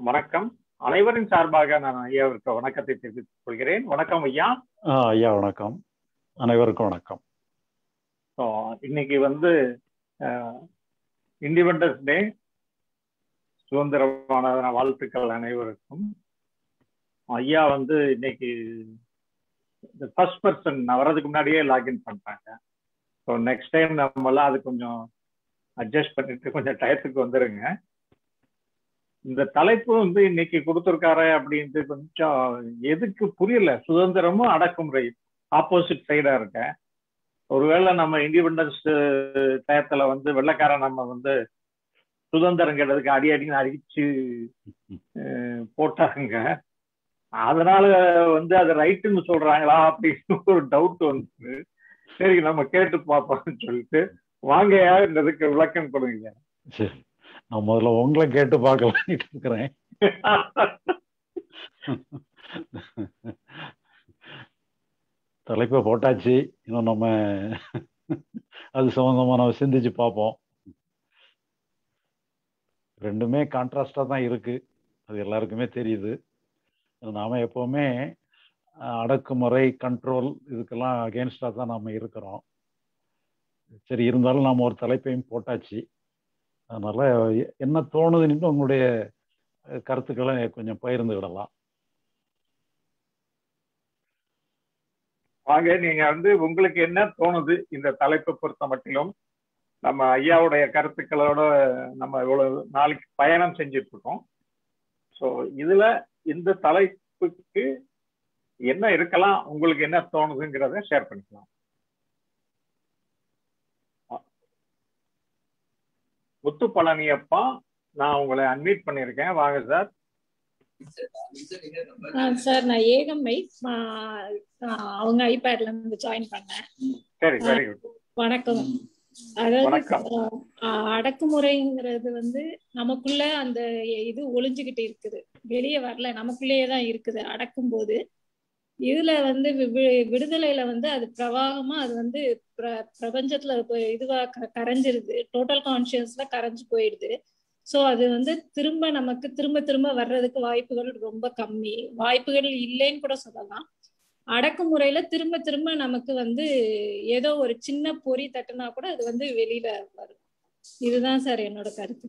வணக்கம் அனைவரின் சார்பாக நான் ஐயாவிற்கு வணக்கத்தை தெரிவித்துக் கொள்கிறேன் வணக்கம் ஐயா ஆ ஐயா வணக்கம் அனைவருக்கும் வணக்கம் ஸோ இன்னைக்கு வந்து இண்டிபெண்டன்ஸ் டே சுதந்திரமான வாழ்த்துக்கள் அனைவருக்கும் ஐயா வந்து இன்னைக்கு ஃபர்ஸ்ட் பர்சன் நான் வர்றதுக்கு முன்னாடியே லாகின் பண்ணிட்டாங்க ஸோ நெக்ஸ்ட் டைம் நம்மளாம் அது கொஞ்சம் அட்ஜஸ்ட் பண்ணிட்டு கொஞ்சம் டயத்துக்கு வந்துருங்க இந்த தலைப்பு வந்து இன்னைக்கு கொடுத்துருக்காரு அப்படின்ட்டு கொஞ்சம் எதுக்கு புரியல சுதந்திரமும் அடக்குமுறை ஆப்போசிட் சைடா இருக்கேன் ஒருவேளை நம்ம இண்டிபெண்டன்ஸ் டயத்துல வந்து வெள்ளக்காரன் நம்ம வந்து சுதந்திரம் கேட்டதுக்கு அடி அடின்னு அடிச்சு போட்டாங்க அதனால வந்து அது ரைட்டுன்னு சொல்றாங்களா அப்படின்னு ஒரு டவுட் வந்து சரி நம்ம கேட்டு பார்ப்போம்னு சொல்லிட்டு வாங்கயா என்றதுக்கு விளக்கம் கொடுங்க சரி நான் முதல்ல உங்களை கேட்டு பார்க்கலான்னு இருக்கிறேன் தலைப்பை போட்டாச்சு இன்னும் நம்ம அது சம்பந்தமா நம்ம சிந்திச்சு பார்ப்போம் ரெண்டுமே கான்ட்ராஸ்டா தான் இருக்கு அது எல்லாருக்குமே தெரியுது நாம எப்பவுமே அடக்குமுறை கண்ட்ரோல் இதுக்கெல்லாம் அகேன்ஸ்டா தான் நாம இருக்கிறோம் சரி இருந்தாலும் நாம ஒரு தலைப்பையும் போட்டாச்சு அதனால என்ன தோணுதுன்னு உங்களுடைய கருத்துக்களை கொஞ்சம் பகிர்ந்துக்கிடலாம் வாங்க நீங்க வந்து உங்களுக்கு என்ன தோணுது இந்த தலைப்பை பொறுத்த மட்டிலும் நம்ம ஐயாவுடைய கருத்துக்களோட நம்ம இவ்வளவு நாளைக்கு பயணம் செஞ்சுட்டு இருக்கோம் ஸோ இதுல இந்த தலைப்புக்கு என்ன இருக்கலாம் உங்களுக்கு என்ன தோணுதுங்கிறத ஷேர் பண்ணிக்கலாம் முத்து பழனியப்பா நான் உங்களை அன்மீட் பண்ணியிருக்கேன் வாங்க சார் சார் நான் ஏகம்மை அவங்க ஐபேட்ல இருந்து ஜாயின் பண்ணேன் சரி வெரி குட் வணக்கம் அதாவது அடக்குமுறைங்கிறது வந்து நமக்குள்ள அந்த இது ஒளிஞ்சுகிட்டு இருக்குது வெளியே வரல நமக்குள்ளேயே தான் இருக்குது அடக்கும் போது இதுல வந்து விடுதலையில வந்து அது பிரவாகமா அது வந்து பிரபஞ்சத்துல இதுவா கரைஞ்சிருது டோட்டல் கான்சியஸ்ல கரைஞ்சு போயிடுது ஸோ அது வந்து திரும்ப நமக்கு திரும்ப திரும்ப வர்றதுக்கு வாய்ப்புகள் ரொம்ப கம்மி வாய்ப்புகள் இல்லைன்னு கூட சொல்லலாம் அடக்குமுறையில திரும்ப திரும்ப நமக்கு வந்து ஏதோ ஒரு சின்ன பொறி தட்டுனா கூட அது வந்து வெளியில வரும் இதுதான் சார் என்னோட கருத்து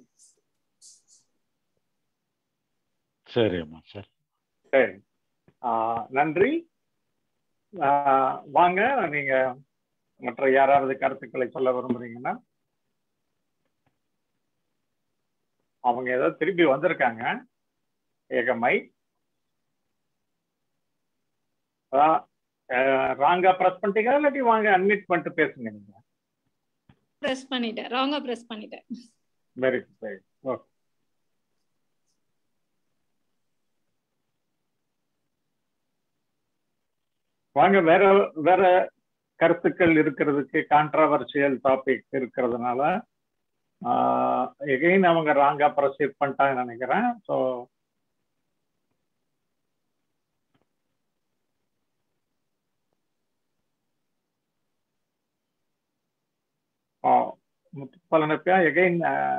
சரி அம்மா சரி சரி நன்றி வாங்க நீங்க மற்ற யாராவது கருத்துக்களை சொல்ல விரும்புறீங்கன்னா அவங்க ஏதோ திருப்பி வந்திருக்காங்க ஏகமை ராங்கா பிரஸ் பண்ணிட்டீங்களா இல்லாட்டி வாங்க அட்மிட் பண்ணிட்டு பேசுங்க நீங்க பிரஸ் பண்ணிட்டேன் ராங்கா பிரஸ் பண்ணிட்டேன் வெரி குட் வெரி ஓகே வாங்க வேற வேற கருத்துக்கள் இருக்கிறதுக்கு கான்ட்ரவர்சியல் டாபிக் இருக்கிறதுனால எகைன் அவங்க ராங்கா ப்ரொசீட் பண்ணிட்டாங்கன்னு நினைக்கிறேன் ஸோ பலனப்பா எகைன்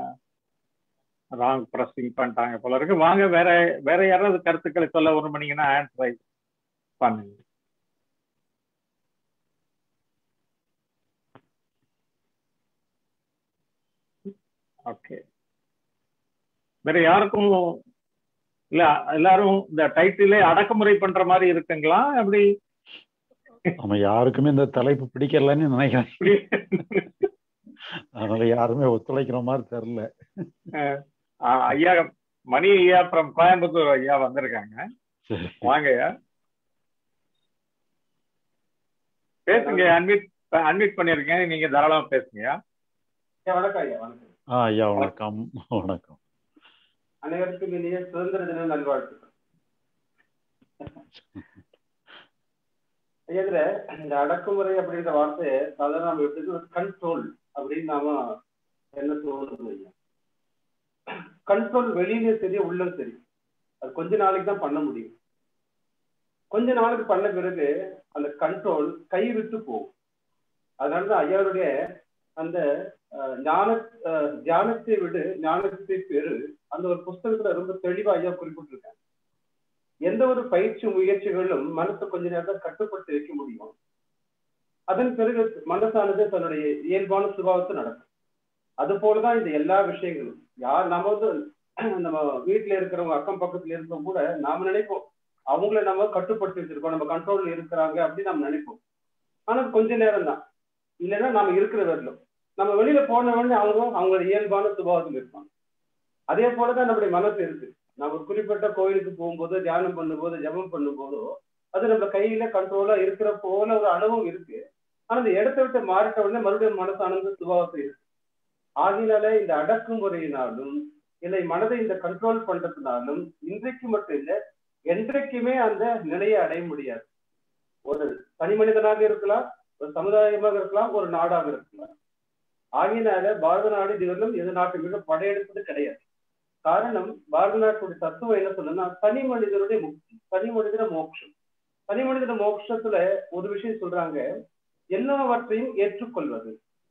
ராங் ப்ரெஸ்ஸிங் பண்ணிட்டாங்க போல இருக்கு வாங்க வேற வேற யாராவது கருத்துக்களை சொல்ல விரும்புனீங்கன்னா ஹேண்ட் ரைஸ் பண்ணுங்க ஓகே வேற யாருக்கும் இல்ல எல்லாரும் இந்த டைட்டிலே அடக்குமுறை பண்ற மாதிரி இருக்குங்களா அப்படி நம்ம யாருக்குமே இந்த தலைப்பு பிடிக்கலன்னு நினைக்கிறேன் அதனால யாருமே ஒத்துழைக்கிற மாதிரி தெரியல ஐயா மணி ஐயா ஃப்ரம் கோயம்புத்தூர் ஐயா வந்திருக்காங்க வாங்க ஐயா பேசுங்க அன்மிட் அன்மிட் பண்ணிருக்கேன் நீங்க தாராளமா பேசுங்க வணக்கம் ஐயா வணக்கம் ஆ ஐயா வணக்கம் வணக்கம் அனைவருக்கும் இனிய சுதந்திர தின நல்வாழ்த்துக்கள் இதுல இந்த அடக்குமுறை அப்படின்ற வார்த்தையை சாதாரண நம்ம எப்படி ஒரு கண்ட்ரோல் அப்படின்னு நாம என்ன தோணுது ஐயா கண்ட்ரோல் வெளியிலே சரி உள்ள சரி அது கொஞ்ச நாளைக்கு தான் பண்ண முடியும் கொஞ்ச நாளுக்கு பண்ண பிறகு அந்த கண்ட்ரோல் கை விட்டு போகும் அதனாலதான் ஐயாவுடைய அந்த ஞான தியானத்தை விடு ஞானத்தை பெரு அந்த ஒரு புஸ்தகத்துல ரொம்ப தெளிவா ஐயா குறிப்பிட்டிருக்காங்க எந்த ஒரு பயிற்சி முயற்சிகளும் மனசை கொஞ்ச நேரம் கட்டுப்படுத்தி வைக்க முடியும் அதன் பிறகு மனசானது தன்னுடைய இயல்பான சுபாவத்தை நடக்கும் அது போலதான் இந்த எல்லா விஷயங்களும் யார் நம்ம வந்து நம்ம வீட்டுல இருக்கிறவங்க அக்கம் பக்கத்துல இருக்கவங்க கூட நாம நினைப்போம் அவங்கள நம்ம கட்டுப்படுத்தி வச்சிருக்கோம் நம்ம கண்ட்ரோல்ல இருக்கிறாங்க அப்படின்னு நம்ம நினைப்போம் ஆனா கொஞ்ச நேரம் தான் இல்லைன்னா நாம இருக்கிற வரலும் நம்ம வெளியில போன உடனே அவங்க அவங்களோட இயல்பான சுபாவத்தில் இருப்பாங்க அதே போலதான் நம்முடைய மனசு இருக்கு நம்ம ஒரு குறிப்பிட்ட கோயிலுக்கு போகும்போது தியானம் பண்ணும்போது ஜபம் பண்ணும்போதோ அது நம்ம கையில கண்ட்ரோலா இருக்கிற போல ஒரு அனுபவம் இருக்கு ஆனா அந்த இடத்த விட்டு மாறிட்ட உடனே மறுபடியும் மனசானந்த சுபாவத்தை இருக்கு ஆகினால இந்த அடக்குமுறையினாலும் இல்லை மனதை இந்த கண்ட்ரோல் பண்றதுனாலும் இன்றைக்கு மட்டும் இல்லை என்றைக்குமே அந்த நிலையை அடைய முடியாது ஒரு தனி மனிதனாக இருக்கலாம் ஒரு சமுதாயமாக இருக்கலாம் ஒரு நாடாக இருக்கலாம் ஆகினால பாரத நாடு இதுவரையிலும் எது நாட்டு மீது படையெடுப்பது கிடையாது காரணம் பாரத நாட்டுடைய தத்துவம் என்ன சொல்லுன்னா தனி மனிதனுடைய முக்தி தனி மனிதன மோட்சம் தனி மனிதன மோட்சத்துல ஒரு விஷயம் சொல்றாங்க எல்லாவற்றையும் ஏற்றுக்கொள்வது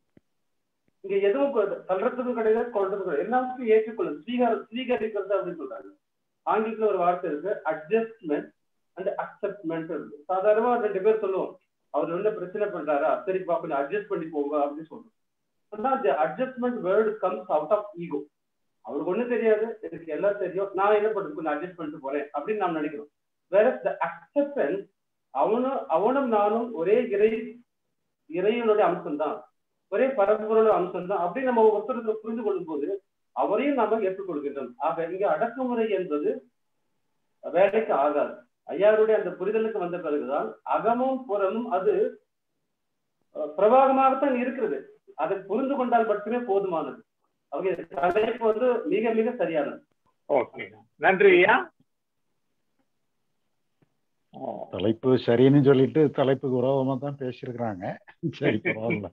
இங்க எதுவும் தள்ளுறதுக்கும் கிடையாது கொள்றதுக்கும் கிடையாது எல்லாத்தையும் ஏற்றுக்கொள்ளுது ஸ்வீகார ஸ்வீகரிக்கிறது அப்படின்னு சொல்றாங்க ஆங்கிலத்துல ஒரு வார்த்தை இருக்கு அட்ஜஸ்ட்மெண்ட் அண்ட் அக்செப்ட்மெண்ட் இருக்கு சாதாரணமா ரெண்டு பேர் சொல்லுவோம் அவர் என்ன பிரச்சனை பண்றாரா சரிப்பா கொஞ்சம் அட்ஜஸ்ட் பண்ணி போங்க அப்படின்னு சொல்றோம் ஆனா adjustment word comes out of ego அவருக்கு ஒண்ணும் தெரியாது எனக்கு எல்லாம் தெரியும் நான் என்ன பண்றது கொஞ்சம் அட்ஜஸ்ட் பண்ணிட்டு போறேன் அப்படின்னு நாம் நினைக்கிறோம் வேற த அக்செப்டன்ஸ் அவனும் அவனும் நானும் ஒரே இறை இறைவனுடைய அம்சம் தான் ஒரே பரம்பரோட அம்சம் தான் அப்படின்னு நம்ம ஒருத்தருக்கு புரிந்து கொள்ளும் போது அவரையும் நாம ஏற்றுக்கொள்கின்றோம் ஆக இங்க அடக்குமுறை என்பது வேலைக்கு ஆகாது ஐயாருடைய அந்த புரிதலுக்கு வந்த பிறகுதான் அகமும் புறமும் அது பிரவாகமாகத்தான் இருக்கிறது அதை புரிந்து கொண்டால் மட்டுமே போதுமானது அவங்க தலைப்பு வந்து மிக மிக சரியானது ஓகே நன்றி ஐயா தலைப்பு சரின்னு சொல்லிட்டு தலைப்புக்கு விரோதமா தான் பேசியிருக்கிறாங்க சரி பரவாயில்ல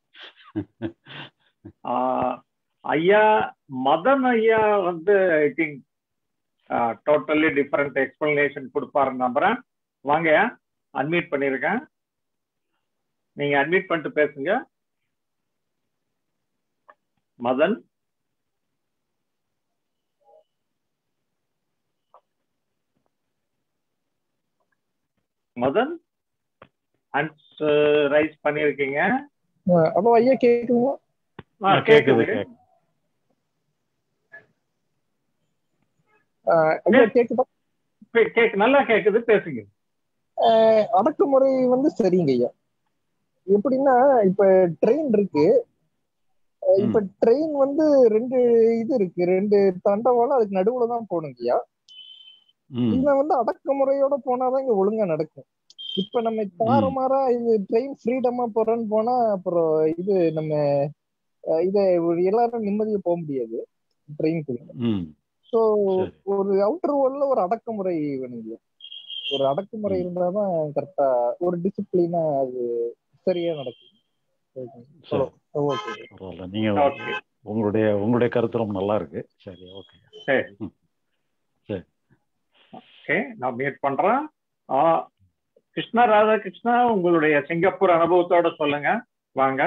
ஐயா மதன் ஐயா வந்து I think totally different explanation கொடுப்பாருன்னு நம்புறேன் வாங்க அட்மிட் பண்ணிருக்கேன் நீங்க அட்மிட் பண்ணிட்டு பேசுங்க மதன் மதன் ஹேண்ட்ஸ் ரைஸ் பண்ணிருக்கீங்க ஹலோ ஐயா கேக்குதுங்களா கேக்குது ஐயா கேக்குதா கேக்கு நல்லா கேக்குது பேசுங்க அடக்குமுறை வந்து சரிங்க ஐயா எப்படின்னா இப்ப ட்ரெயின் இருக்கு இப்ப ட்ரெயின் வந்து ரெண்டு இது இருக்கு ரெண்டு தண்டவாளம் அதுக்கு நடுவுல தான் போகணுங்கய்யா இவன் வந்து அடக்குமுறையோட போனாதான் இங்க ஒழுங்கா நடக்கும் இப்ப நம்ம தாறுமாறா இது ட்ரெயின் ஃப்ரீடமா போறோன்னு போனா அப்புறம் இது நம்ம இத எல்லாரும் நிம்மதியா போக முடியாது ட்ரெயினுக்குள்ள ஸோ ஒரு அவுட்டர் வேர்ல்ட்ல ஒரு அடக்குமுறை வேணுங்க ஒரு அடக்குமுறை இருந்தாதான் கரெக்டா ஒரு டிசிப்ளினா அது சரியா நடக்கும் பரவாயில்ல நீங்க உங்களுடைய உங்களுடைய கருத்து ரொம்ப நல்லா இருக்கு சரி ஓகே சரி சரி ஓகே நான் மீட் பண்றேன் கிருஷ்ணா ராதாகிருஷ்ணா உங்களுடைய சிங்கப்பூர் அனுபவத்தோட சொல்லுங்க வாங்க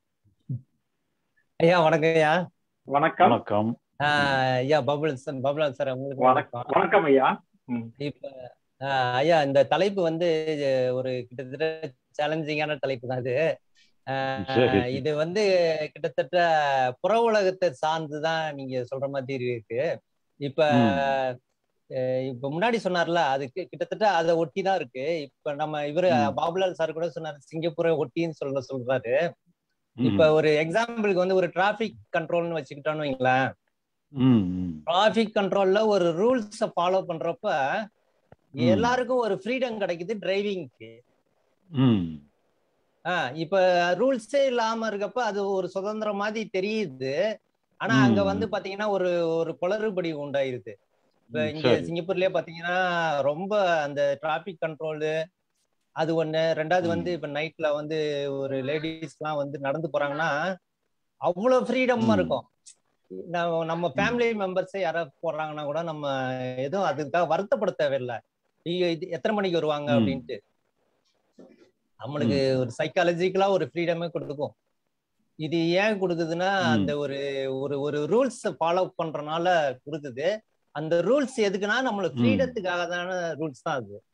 ஐயா வணக்கம் ஐயா வணக்கம் வணக்கம் ஐயா பபுள் சார் பபுள் சார் உங்களுக்கு வணக்கம் ஐயா இப்ப ஐயா இந்த தலைப்பு வந்து ஒரு கிட்டத்தட்ட சேலஞ்சிங்கான தலைப்பு தான் இது இது வந்து கிட்டத்தட்ட புற உலகத்தை சார்ந்துதான் நீங்க சொல்ற மாதிரி இருக்கு இப்ப இப்ப முன்னாடி சொன்னார்ல அது கிட்டத்தட்ட அதை ஒட்டி தான் இருக்கு இப்ப நம்ம இவரு பாபுலால் சார் கூட சொன்னாரு சிங்கப்பூரை ஒட்டின்னு சொல்ல சொல்றாரு இப்ப ஒரு எக்ஸாம்பிளுக்கு வந்து ஒரு டிராபிக் கண்ட்ரோல்னு வச்சுக்கிட்டோம்னு வைங்களேன் டிராபிக் கண்ட்ரோல்ல ஒரு ரூல்ஸ ஃபாலோ பண்றப்ப எல்லாருக்கும் ஒரு ஃப்ரீடம் கிடைக்குது டிரைவிங்க்கு ஆஹ் இப்ப ரூல்ஸே இல்லாம இருக்கப்ப அது ஒரு சுதந்திரம் மாதிரி தெரியுது ஆனா அங்க வந்து பாத்தீங்கன்னா ஒரு ஒரு குளறுபடி உண்டாயிருது இப்ப இங்க சிங்கப்பூர்லயே பாத்தீங்கன்னா ரொம்ப அந்த டிராபிக் கண்ட்ரோலு அது ஒண்ணு ரெண்டாவது வந்து இப்ப நைட்ல வந்து ஒரு லேடிஸ் எல்லாம் வந்து நடந்து போறாங்கன்னா அவ்வளவு ஃப்ரீடமா இருக்கும் நம்ம ஃபேமிலி மெம்பர்ஸே யாராவது போடுறாங்கன்னா கூட நம்ம எதுவும் அதுக்காக வருத்தப்பட தேவையில்லை எத்தனை மணிக்கு வருவாங்க அப்படின்ட்டு நம்மளுக்கு ஒரு சைக்காலஜிக்கலா ஒரு ஃப்ரீடமே கொடுக்கும் இது ஏன் கொடுக்குதுன்னா அந்த ஒரு ஒரு ஒரு ரூல்ஸ் ஃபாலோ பண்றனால கொடுக்குது அந்த ரூல்ஸ் எதுக்குன்னா நம்மள ஃப்ரீடத்துக்காக தான ரூல்ஸ் தான் அது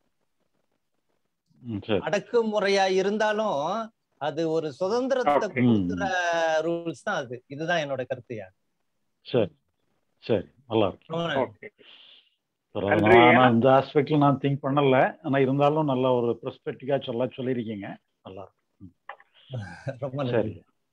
அடக்குமுறையா இருந்தாலும் அது ஒரு சுதந்திரத்தை கொடுக்குற ரூல்ஸ் தான் அது இதுதான் என்னோட கருத்து சரி சரி நல்லா இருக்கு நான் இந்த ஆஸ்பெக்ட்ல நான் திங்க் பண்ணல ஆனா இருந்தாலும் நல்ல ஒரு பெர்ஸ்பெக்டிவா சொல்ல சொல்லியிருக்கீங்க நல்லா இருக்கு ரொம்ப சரி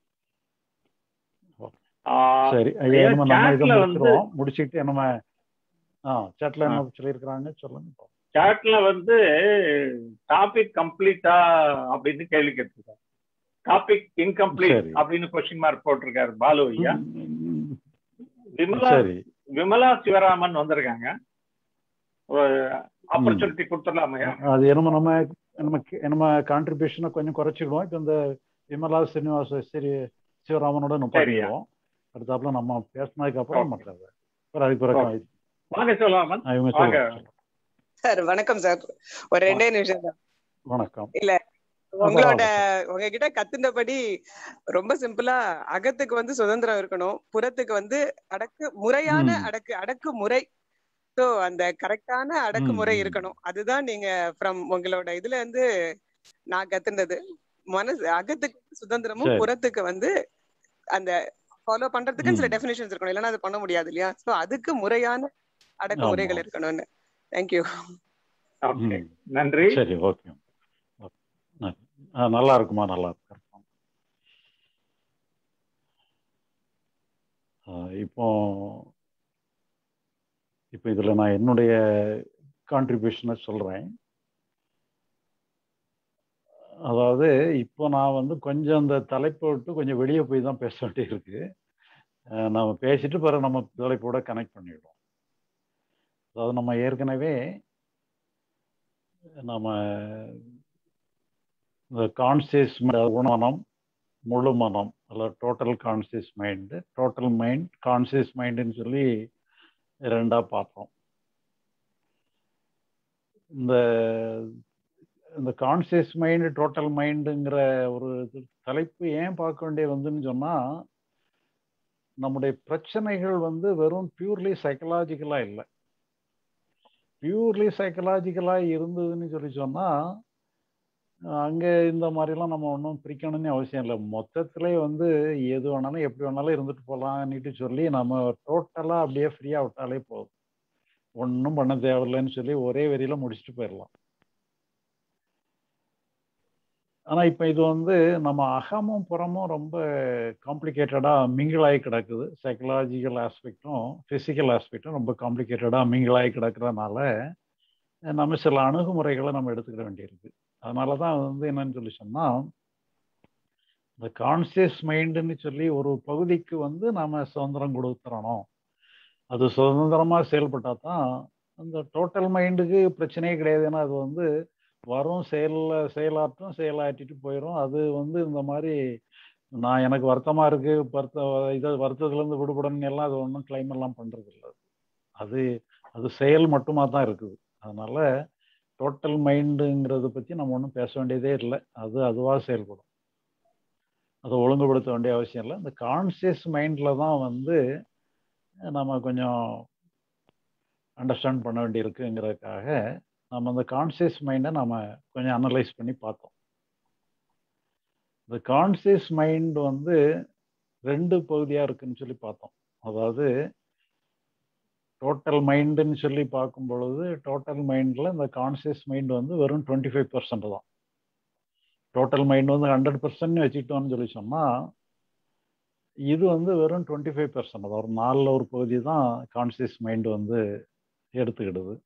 சரி ஐயா நம்ம நம்ம இதை முடிச்சிருவோம் முடிச்சுட்டு நம்ம ஆ சேட்ல என்ன சொல்லியிருக்கிறாங்க சொல்லுங்க சாட்ல வந்து டாபிக் கம்ப்ளீட்டா அப்படின்னு கேள்வி கேட்டிருக்காரு டாபிக் இன்கம்ப்ளீட் அப்படின்னு கொஸ்டின் மார்க் போட்டிருக்காரு பாலு ஐயா விமலா விமலா சிவராமன் வந்திருக்காங்க ஆப்பர்ச்சுனிட்டி கொடுத்துடலாமையா அது என்னமோ நம்ம நம்ம நம்ம கான்ட்ரிபியூஷனை கொஞ்சம் குறைச்சிடுவோம் இப்போ இந்த விமலா சீனிவாச சரி சிவராமனோட நிப்பாட்டிடுவோம் அடுத்தாப்புல நம்ம பேசினதுக்கு அப்புறம் மற்றது அதுக்கு பிறகு வாங்க சிவராமன் இவங்க வாங்க சார் வணக்கம் சார் ஒரு ரெண்டே நிமிஷம் தான் வணக்கம் இல்ல உங்களோட உங்ககிட்ட கத்துனபடி ரொம்ப சிம்பிளா அகத்துக்கு வந்து சுதந்திரம் இருக்கணும் புறத்துக்கு வந்து அடக்கு முறையான அடக்கு அடக்கு முறை ஸோ அந்த கரெக்டான அடக்குமுறை இருக்கணும் அதுதான் நீங்க ஃப்ரம் உங்களோட இதுல இருந்து நான் கத்துனது மனசு அகத்துக்கு சுதந்திரமும் புறத்துக்கு வந்து அந்த ஃபாலோ பண்றதுக்கு சில டெபினேஷன்ஸ் இருக்கணும் இல்லைன்னா அது பண்ண முடியாது இல்லையா ஸோ அதுக்கு முறையான அடக்குமுறைகள் இருக்கணும்னு தேங்க்யூ நன்றி சரி ஓகே நல்லா இருக்குமா நல்லா இருக்கு இப்போ இப்போ இதில் நான் என்னுடைய கான்ட்ரிபியூஷனை சொல்கிறேன் அதாவது இப்போ நான் வந்து கொஞ்சம் அந்த தலைப்பை விட்டு கொஞ்சம் வெளியே போய் தான் பேச வேண்டியிருக்கு நம்ம பேசிட்டு பிறகு நம்ம தலைப்போட கனெக்ட் பண்ணிவிடுவோம் அதாவது நம்ம ஏற்கனவே நம்ம இந்த கான்சியஸ் குணமனம் முழு மனம் அல்ல total conscious mind total mind conscious மைண்டுன்னு சொல்லி ரெண்டா பார்த்தோம் இந்த இந்த கான்சியஸ் மைண்டு டோட்டல் மைண்டுங்கிற ஒரு தலைப்பு ஏன் பார்க்க வேண்டிய வந்துன்னு சொன்னால் நம்முடைய பிரச்சனைகள் வந்து வெறும் பியூர்லி சைக்கலாஜிக்கலாக இல்லை பியூர்லி சைக்கலாஜிக்கலாக இருந்ததுன்னு சொல்லி சொன்னால் அங்கே இந்த மாதிரிலாம் நம்ம ஒன்றும் பிரிக்கணும்னு அவசியம் இல்லை மொத்தத்திலே வந்து எது வேணாலும் எப்படி வேணாலும் இருந்துட்டு போகலான்னுட்டு சொல்லி நம்ம டோட்டலாக அப்படியே ஃப்ரீயாக விட்டாலே போதும் ஒன்றும் பண்ண தேவையில்லைன்னு சொல்லி ஒரே வரியில் முடிச்சுட்டு போயிடலாம் ஆனால் இப்போ இது வந்து நம்ம அகமும் புறமும் ரொம்ப காம்ப்ளிகேட்டடாக மிங்கிள் ஆகி கிடக்குது சைக்கலாஜிக்கல் ஆஸ்பெக்டும் ஃபிசிக்கல் ஆஸ்பெக்டும் ரொம்ப காம்ப்ளிகேட்டடாக மிங்கிள் ஆகி கிடக்கிறதுனால நம்ம சில அணுகுமுறைகளை நம்ம எடுத்துக்கிட வேண்டியிருக்கு அதனால தான் வந்து என்னன்னு சொல்லி சொன்னால் இந்த கான்சியஸ் மைண்டுன்னு சொல்லி ஒரு பகுதிக்கு வந்து நாம் சுதந்திரம் கொடுத்துறணும் அது சுதந்திரமாக செயல்பட்டால் தான் அந்த டோட்டல் மைண்டுக்கு பிரச்சனையே கிடையாது ஏன்னா அது வந்து வரும் செயலில் செயலாற்றும் செயலாற்றிட்டு போயிடும் அது வந்து இந்த மாதிரி நான் எனக்கு வருத்தமாக இருக்குது வருத்த இதை வருத்தத்துலேருந்து விடுபடணும் எல்லாம் அது ஒன்றும் கிளைம் எல்லாம் பண்ணுறது இல்லை அது அது செயல் மட்டுமா தான் இருக்குது அதனால டோட்டல் மைண்டுங்கிறத பற்றி நம்ம ஒன்றும் பேச வேண்டியதே இல்லை அது அதுவாக செயல்படும் அதை ஒழுங்குபடுத்த வேண்டிய அவசியம் இல்லை இந்த கான்சியஸ் மைண்டில் தான் வந்து நம்ம கொஞ்சம் அண்டர்ஸ்டாண்ட் பண்ண வேண்டியிருக்குங்கிறதுக்காக நம்ம அந்த கான்சியஸ் மைண்டை நம்ம கொஞ்சம் அனலைஸ் பண்ணி பார்த்தோம் இந்த கான்சியஸ் மைண்ட் வந்து ரெண்டு பகுதியாக இருக்குன்னு சொல்லி பார்த்தோம் அதாவது டோட்டல் மைண்டுன்னு சொல்லி பார்க்கும் பொழுது டோட்டல் மைண்டில் இந்த கான்சியஸ் மைண்ட் வந்து வெறும் டுவெண்ட்டி ஃபைவ் பர்சன்ட் தான் டோட்டல் மைண்ட் வந்து ஹண்ட்ரட் பர்சன்ட் வச்சுக்கிட்டோம்னு சொல்லி சொன்னால் இது வந்து வெறும் டுவெண்ட்டி ஃபைவ் பர்சன்ட் தான் ஒரு நாலில் ஒரு பகுதி தான் கான்சியஸ் மைண்டு வந்து எடுத்துக்கிடுது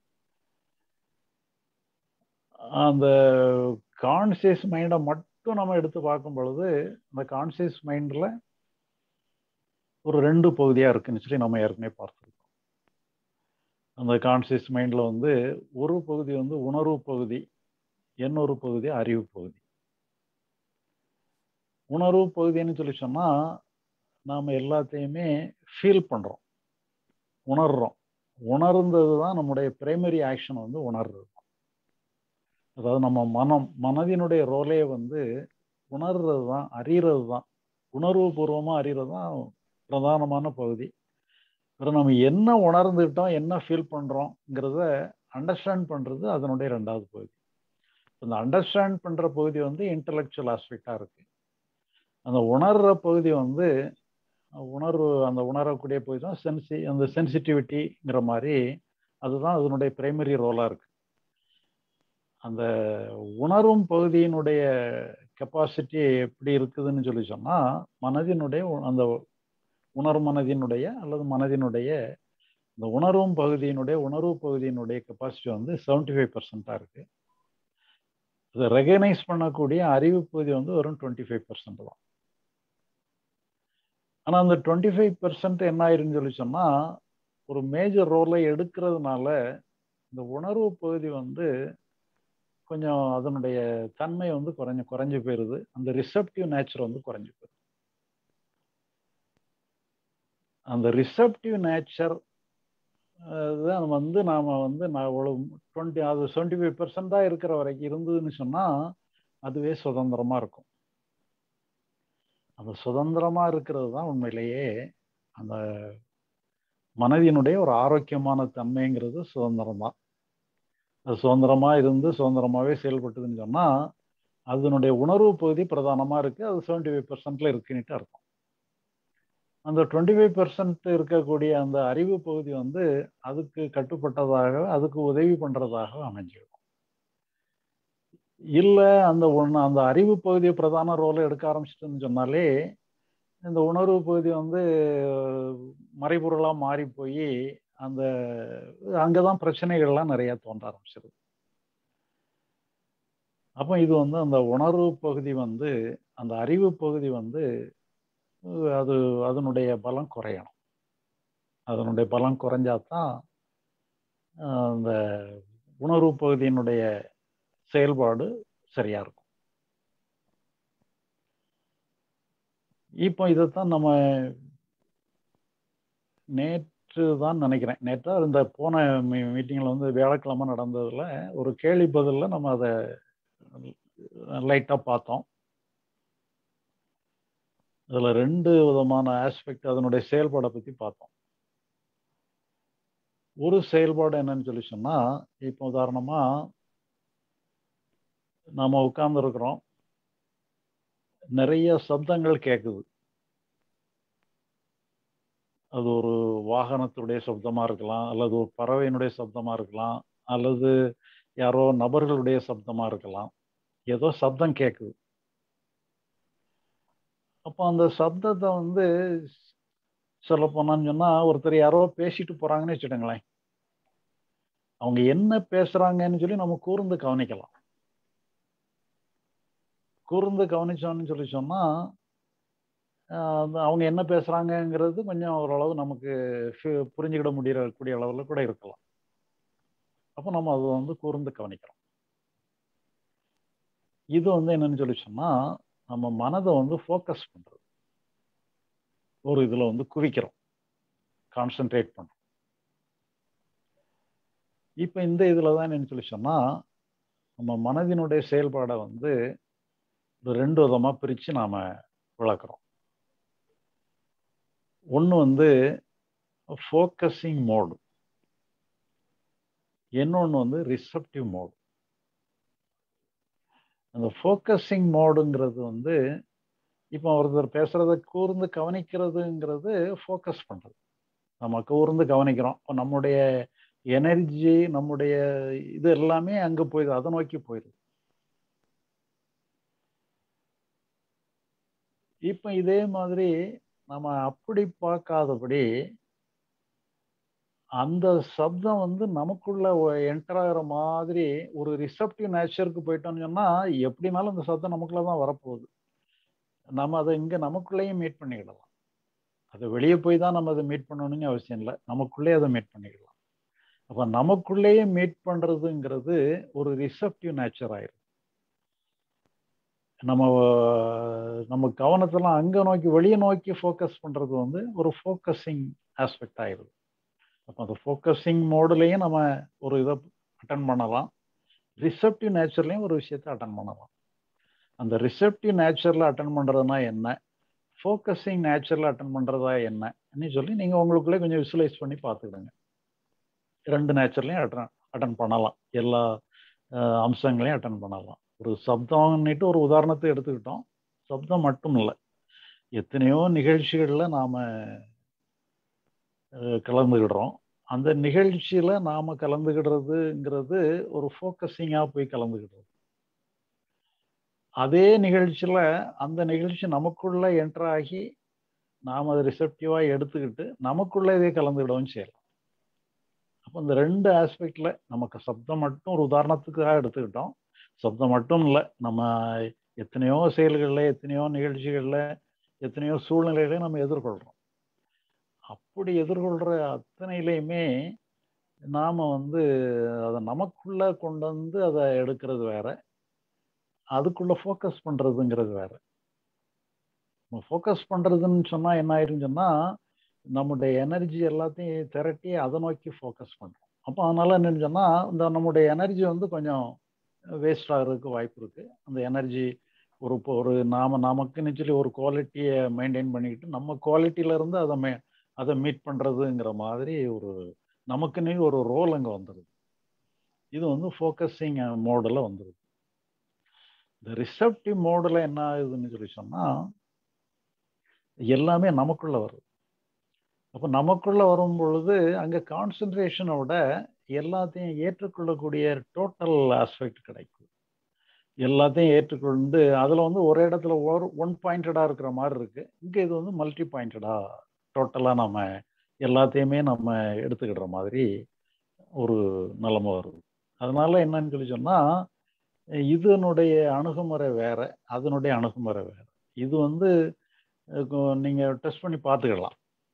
அந்த கான்சியஸ் மைண்டை மட்டும் நம்ம எடுத்து பார்க்கும் பொழுது அந்த கான்சியஸ் மைண்டில் ஒரு ரெண்டு பகுதியாக இருக்குன்னு சொல்லி நம்ம ஏற்கனவே பார்த்துருக்கோம் அந்த கான்சியஸ் மைண்டில் வந்து ஒரு பகுதி வந்து உணர்வு பகுதி இன்னொரு பகுதி அறிவு பகுதி உணர்வு பகுதின்னு சொல்லி சொன்னால் நாம் எல்லாத்தையுமே ஃபீல் பண்ணுறோம் உணர்றோம் உணர்ந்தது தான் நம்முடைய பிரைமரி ஆக்ஷன் வந்து உணர்றது அதாவது நம்ம மனம் மனதினுடைய ரோலே வந்து உணர்றது தான் அறியறது தான் உணர்வு பூர்வமா அறிகிறது தான் பிரதானமான பகுதி அப்புறம் நம்ம என்ன உணர்ந்துட்டோம் என்ன ஃபீல் பண்றோம்ங்கிறத அண்டர்ஸ்டாண்ட் பண்றது அதனுடைய ரெண்டாவது பகுதி இந்த அண்டர்ஸ்டாண்ட் பண்ற பகுதி வந்து இன்டலெக்சுவல் ஆஸ்பெக்டா இருக்கு அந்த உணர்ற பகுதி வந்து உணர்வு அந்த உணரக்கூடிய பகுதி தான் சென்சி அந்த சென்சிட்டிவிட்டிங்கிற மாதிரி அதுதான் அதனுடைய பிரைமரி ரோலா இருக்கு அந்த உணரும் பகுதியினுடைய கெப்பாசிட்டி எப்படி இருக்குதுன்னு சொல்லி சொன்னா மனதினுடைய அந்த உணர்வு மனதினுடைய அல்லது மனதினுடைய இந்த உணர்வும் பகுதியினுடைய உணர்வு பகுதியினுடைய கெப்பாசிட்டி வந்து செவன்டி ஃபைவ் பர்சன்டா இருக்கு இதை ரெகனைஸ் பண்ணக்கூடிய அறிவு பகுதி வந்து வெறும் டுவெண்ட்டி ஃபைவ் பர்சன்ட் தான் ஆனால் அந்த டுவெண்ட்டி ஃபைவ் பர்சன்ட் என்ன ஆயிருன்னு சொல்லி சொன்னால் ஒரு மேஜர் ரோலை எடுக்கிறதுனால இந்த உணர்வு பகுதி வந்து கொஞ்சம் அதனுடைய தன்மை வந்து குறைஞ்ச குறைஞ்சு போயிருது அந்த ரிசப்டிவ் நேச்சர் வந்து குறைஞ்சு போயிருது அந்த ரிசப்டிவ் நேச்சர் தான் வந்து நாம் வந்து நான் ஒரு டுவெண்ட்டி அது டுவெண்ட்டி ஃபைவ் பர்சன்டாக இருக்கிற வரைக்கும் இருந்ததுன்னு சொன்னால் அதுவே சுதந்திரமாக இருக்கும் அந்த சுதந்திரமாக இருக்கிறது தான் உண்மையிலேயே அந்த மனதினுடைய ஒரு ஆரோக்கியமான தன்மைங்கிறது சுதந்திரம் தான் அது சுதந்திரமாக இருந்து சுதந்திரமாகவே செயல்பட்டுதுன்னு சொன்னால் அதனுடைய உணர்வு பகுதி பிரதானமாக இருக்குது அது செவன்டி ஃபைவ் பர்சன்ட்ல இருக்குன்னுட்டு அர்த்தம் அந்த டுவெண்ட்டி ஃபைவ் பர்சன்ட் இருக்கக்கூடிய அந்த அறிவு பகுதி வந்து அதுக்கு கட்டுப்பட்டதாக அதுக்கு உதவி பண்ணுறதாக அமைஞ்சிடும் இல்லை அந்த ஒன்று அந்த அறிவு பகுதியை பிரதான ரோலை எடுக்க ஆரம்பிச்சிட்டுன்னு சொன்னாலே இந்த உணர்வு பகுதி வந்து மறைபொருளாக மாறி போய் அந்த அங்கே தான் பிரச்சனைகள்லாம் நிறையா தோன்ற ஆரம்பிச்சிருது அப்போ இது வந்து அந்த உணர்வு பகுதி வந்து அந்த அறிவு பகுதி வந்து அது அதனுடைய பலம் குறையணும் அதனுடைய பலம் குறைஞ்சாதான் அந்த உணர்வு பகுதியினுடைய செயல்பாடு சரியா இருக்கும் இப்போ இதைத்தான் நம்ம நேற்று தான் நினைக்கிறேன் நேற்றா இந்த போன மீ மீட்டிங்கில் வந்து வியாழக்கிழமை நடந்ததில் ஒரு கேள்வி பதிலில் நம்ம அதை லைட்டாக பார்த்தோம் அதில் ரெண்டு விதமான ஆஸ்பெக்ட் அதனுடைய செயல்பாடை பற்றி பார்த்தோம் ஒரு செயல்பாடு என்னன்னு சொல்லி சொன்னால் இப்போ உதாரணமாக நாம் உட்கார்ந்துருக்குறோம் நிறைய சப்தங்கள் கேட்குது அது ஒரு வாகனத்துடைய சப்தமாக இருக்கலாம் அல்லது ஒரு பறவையினுடைய சப்தமாக இருக்கலாம் அல்லது யாரோ நபர்களுடைய சப்தமாக இருக்கலாம் ஏதோ சப்தம் கேட்குது அப்போ அந்த சப்தத்தை வந்து சொல்ல போனான்னு சொன்னால் ஒருத்தர் யாரோ பேசிட்டு போகிறாங்கன்னு வச்சுடுங்களேன் அவங்க என்ன பேசுகிறாங்கன்னு சொல்லி நம்ம கூர்ந்து கவனிக்கலாம் கூர்ந்து கவனிச்சோன்னு சொல்லி சொன்னால் அவங்க என்ன பேசுகிறாங்கங்கிறது கொஞ்சம் ஓரளவு நமக்கு புரிஞ்சுக்கிட முடிகிற கூடிய அளவில் கூட இருக்கலாம் அப்போ நம்ம அதை வந்து கூர்ந்து கவனிக்கிறோம் இது வந்து என்னன்னு சொல்லி சொன்னால் நம்ம மனதை வந்து ஃபோக்கஸ் பண்ணுறது ஒரு இதில் வந்து குவிக்கிறோம் கான்சென்ட்ரேட் பண்ணுறோம் இப்போ இந்த இதில் தான் என்னன்னு சொல்லி சொன்னால் நம்ம மனதினுடைய செயல்பாடை வந்து ஒரு ரெண்டு விதமாக பிரித்து நாம் விளக்குறோம் ஒன்று வந்து ஃபோக்கஸிங் மோடு இன்னொன்று வந்து ரிசப்டிவ் மோடு அந்த ஃபோக்கஸிங் மோடுங்கிறது வந்து இப்போ ஒருத்தர் பேசுறத கூர்ந்து கவனிக்கிறதுங்கிறது ஃபோக்கஸ் பண்ணுறது நம்ம கூர்ந்து கவனிக்கிறோம் இப்போ நம்முடைய எனர்ஜி நம்முடைய இது எல்லாமே அங்கே போயிடுது அதை நோக்கி போயிடுது இப்போ இதே மாதிரி நம்ம அப்படி பார்க்காதபடி அந்த சப்தம் வந்து நமக்குள்ள என்டர் ஆகிற மாதிரி ஒரு ரிசப்டிவ் நேச்சருக்கு போயிட்டோம்னு சொன்னால் எப்படினாலும் அந்த சப்தம் நமக்குள்ள தான் வரப்போகுது நம்ம அதை இங்கே நமக்குள்ளேயும் மீட் பண்ணிக்கிடலாம் அது வெளியே போய் தான் நம்ம அதை மீட் பண்ணணும்னு அவசியம் இல்லை நமக்குள்ளே அதை மீட் பண்ணிக்கலாம் அப்போ நமக்குள்ளேயே மீட் பண்ணுறதுங்கிறது ஒரு ரிசப்டிவ் நேச்சர் ஆயிரும் நம்ம நம்ம கவனத்தெல்லாம் அங்கே நோக்கி வெளியே நோக்கி ஃபோக்கஸ் பண்ணுறது வந்து ஒரு ஃபோக்கஸிங் ஆஸ்பெக்ட் ஆயிடுது அப்போ அந்த ஃபோக்கஸிங் மோடுலேயும் நம்ம ஒரு இதை அட்டன் பண்ணலாம் ரிசப்டிவ் நேச்சர்லேயும் ஒரு விஷயத்த அட்டன் பண்ணலாம் அந்த ரிசப்டிவ் நேச்சரில் அட்டன் பண்ணுறதுனா என்ன ஃபோக்கஸிங் நேச்சுரலாக அட்டன் பண்ணுறதா என்னன்னு சொல்லி நீங்கள் உங்களுக்குள்ளே கொஞ்சம் விசுவலைஸ் பண்ணி பார்த்துக்கிடுங்க ரெண்டு நேச்சர்லையும் அட்டன் அட்டன் பண்ணலாம் எல்லா அம்சங்களையும் அட்டன் பண்ணலாம் ஒரு சப்தம்னுட்டு ஒரு உதாரணத்தை எடுத்துக்கிட்டோம் சப்தம் மட்டும் இல்லை எத்தனையோ நிகழ்ச்சிகளில் நாம் கலந்துக்கிடுறோம் அந்த நிகழ்ச்சியில் நாம் கலந்துக்கிடுறதுங்கிறது ஒரு ஃபோக்கஸிங்காக போய் கலந்துக்கிடுறது அதே நிகழ்ச்சியில் அந்த நிகழ்ச்சி நமக்குள்ள என்டர் ஆகி நாம் அதை ரிசப்டிவாக எடுத்துக்கிட்டு நமக்குள்ள இதே கலந்துக்கிடவும் செய்யலாம் அப்போ இந்த ரெண்டு ஆஸ்பெக்டில் நமக்கு சப்தம் மட்டும் ஒரு உதாரணத்துக்காக எடுத்துக்கிட்டோம் சப்தம் மட்டும் இல்லை நம்ம எத்தனையோ செயல்களில் எத்தனையோ நிகழ்ச்சிகளில் எத்தனையோ சூழ்நிலைகளை நம்ம எதிர்கொள்கிறோம் அப்படி எதிர்கொள்கிற அத்தனையிலையுமே நாம் வந்து அதை நமக்குள்ளே கொண்டு வந்து அதை எடுக்கிறது வேற அதுக்குள்ளே ஃபோக்கஸ் பண்ணுறதுங்கிறது வேற நம்ம ஃபோக்கஸ் பண்ணுறதுன்னு சொன்னால் என்ன ஆயிருன்னு சொன்னால் நம்முடைய எனர்ஜி எல்லாத்தையும் திரட்டி அதை நோக்கி ஃபோக்கஸ் பண்ணுறோம் அப்போ அதனால என்னன்னு சொன்னால் இந்த நம்முடைய எனர்ஜி வந்து கொஞ்சம் வேஸ்ட் ஆகிறதுக்கு வாய்ப்பு இருக்குது அந்த எனர்ஜி ஒரு ஒரு நாம நமக்குன்னு சொல்லி ஒரு குவாலிட்டியை மெயின்டைன் பண்ணிக்கிட்டு நம்ம குவாலிட்டியிலேருந்து அதை மே அதை மீட் பண்ணுறதுங்கிற மாதிரி ஒரு நமக்குன்னு ஒரு ரோல் அங்கே வந்துடுது இது வந்து ஃபோக்கஸிங் மோடில் வந்துடுது இந்த ரிசப்டிவ் மோடில் என்ன ஆகுதுன்னு சொல்லி சொன்னால் எல்லாமே நமக்குள்ள வருது அப்போ நமக்குள்ள வரும் பொழுது அங்கே கான்சன்ட்ரேஷனோட எல்லாத்தையும் ஏற்றுக்கொள்ளக்கூடிய டோட்டல் ஆஸ்பெக்ட் கிடைக்கும் எல்லாத்தையும் ஏற்றுக்கொண்டு அதில் வந்து ஒரு இடத்துல ஒரு ஒன் பாயிண்டடாக இருக்கிற மாதிரி இருக்கு இங்கே இது வந்து மல்டி பாயிண்டடாக டோட்டலாக நம்ம எல்லாத்தையுமே நம்ம எடுத்துக்கிற மாதிரி ஒரு நிலைமை வருது அதனால என்னன்னு சொல்லி சொன்னால் இதனுடைய அணுகுமுறை வேற அதனுடைய அணுகுமுறை வேற இது வந்து நீங்கள் டெஸ்ட் பண்ணி பார்த்துக்கலாம்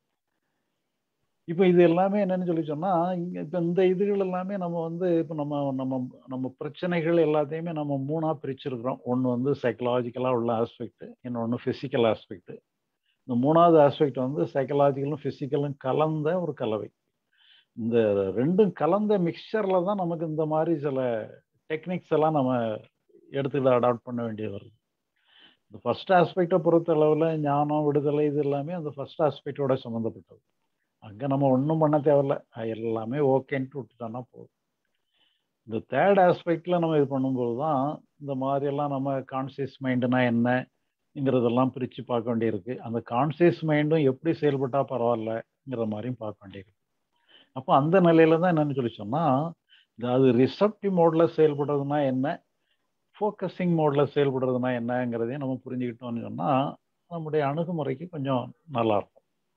இப்போ இது எல்லாமே என்னன்னு சொல்லி சொன்னால் இங்கே இப்போ இந்த இதுகள் எல்லாமே நம்ம வந்து இப்போ நம்ம நம்ம நம்ம பிரச்சனைகள் எல்லாத்தையுமே நம்ம மூணாக பிரிச்சிருக்கிறோம் ஒன்று வந்து சைக்கலாஜிக்கலாக உள்ள ஆஸ்பெக்ட் இன்னொன்று ஃபிசிக்கல் ஆஸ்பெக்ட் இந்த மூணாவது ஆஸ்பெக்ட் வந்து சைக்கலாஜிக்கலும் ஃபிசிக்கலும் கலந்த ஒரு கலவை இந்த ரெண்டும் கலந்த மிக்சரில் தான் நமக்கு இந்த மாதிரி சில டெக்னிக்ஸ் எல்லாம் நம்ம எடுத்துக்கிட்டு அடாப்ட் பண்ண வேண்டியது வருது இந்த ஃபர்ஸ்ட் ஆஸ்பெக்டை பொறுத்த அளவில் ஞானம் விடுதலை இது எல்லாமே அந்த ஃபர்ஸ்ட் ஆஸ்பெக்டோட சம்மந்தப்பட்டது அங்கே நம்ம ஒன்றும் பண்ண தேவையில்ல எல்லாமே ஓகேன்ட்டு விட்டுட்டோன்னா போதும் இந்த தேர்ட் ஆஸ்பெக்டில் நம்ம இது பண்ணும்போது தான் இந்த மாதிரியெல்லாம் நம்ம கான்சியஸ் மைண்டுனா என்னங்கிறதெல்லாம் பிரித்து பார்க்க வேண்டியிருக்கு அந்த கான்சியஸ் மைண்டும் எப்படி செயல்பட்டால் பரவாயில்லங்கிற மாதிரியும் பார்க்க வேண்டியிருக்கு அப்போ அந்த நிலையில தான் என்னன்னு சொல்லி சொன்னால் அது ரிசப்டிவ் மோடில் செயல்படுறதுனா என்ன ஃபோக்கஸிங் மோடில் செயல்படுறதுனா என்னங்கிறதையும் நம்ம புரிஞ்சுக்கிட்டோம்னு சொன்னால் நம்முடைய அணுகுமுறைக்கு கொஞ்சம் நல்லாயிருக்கும்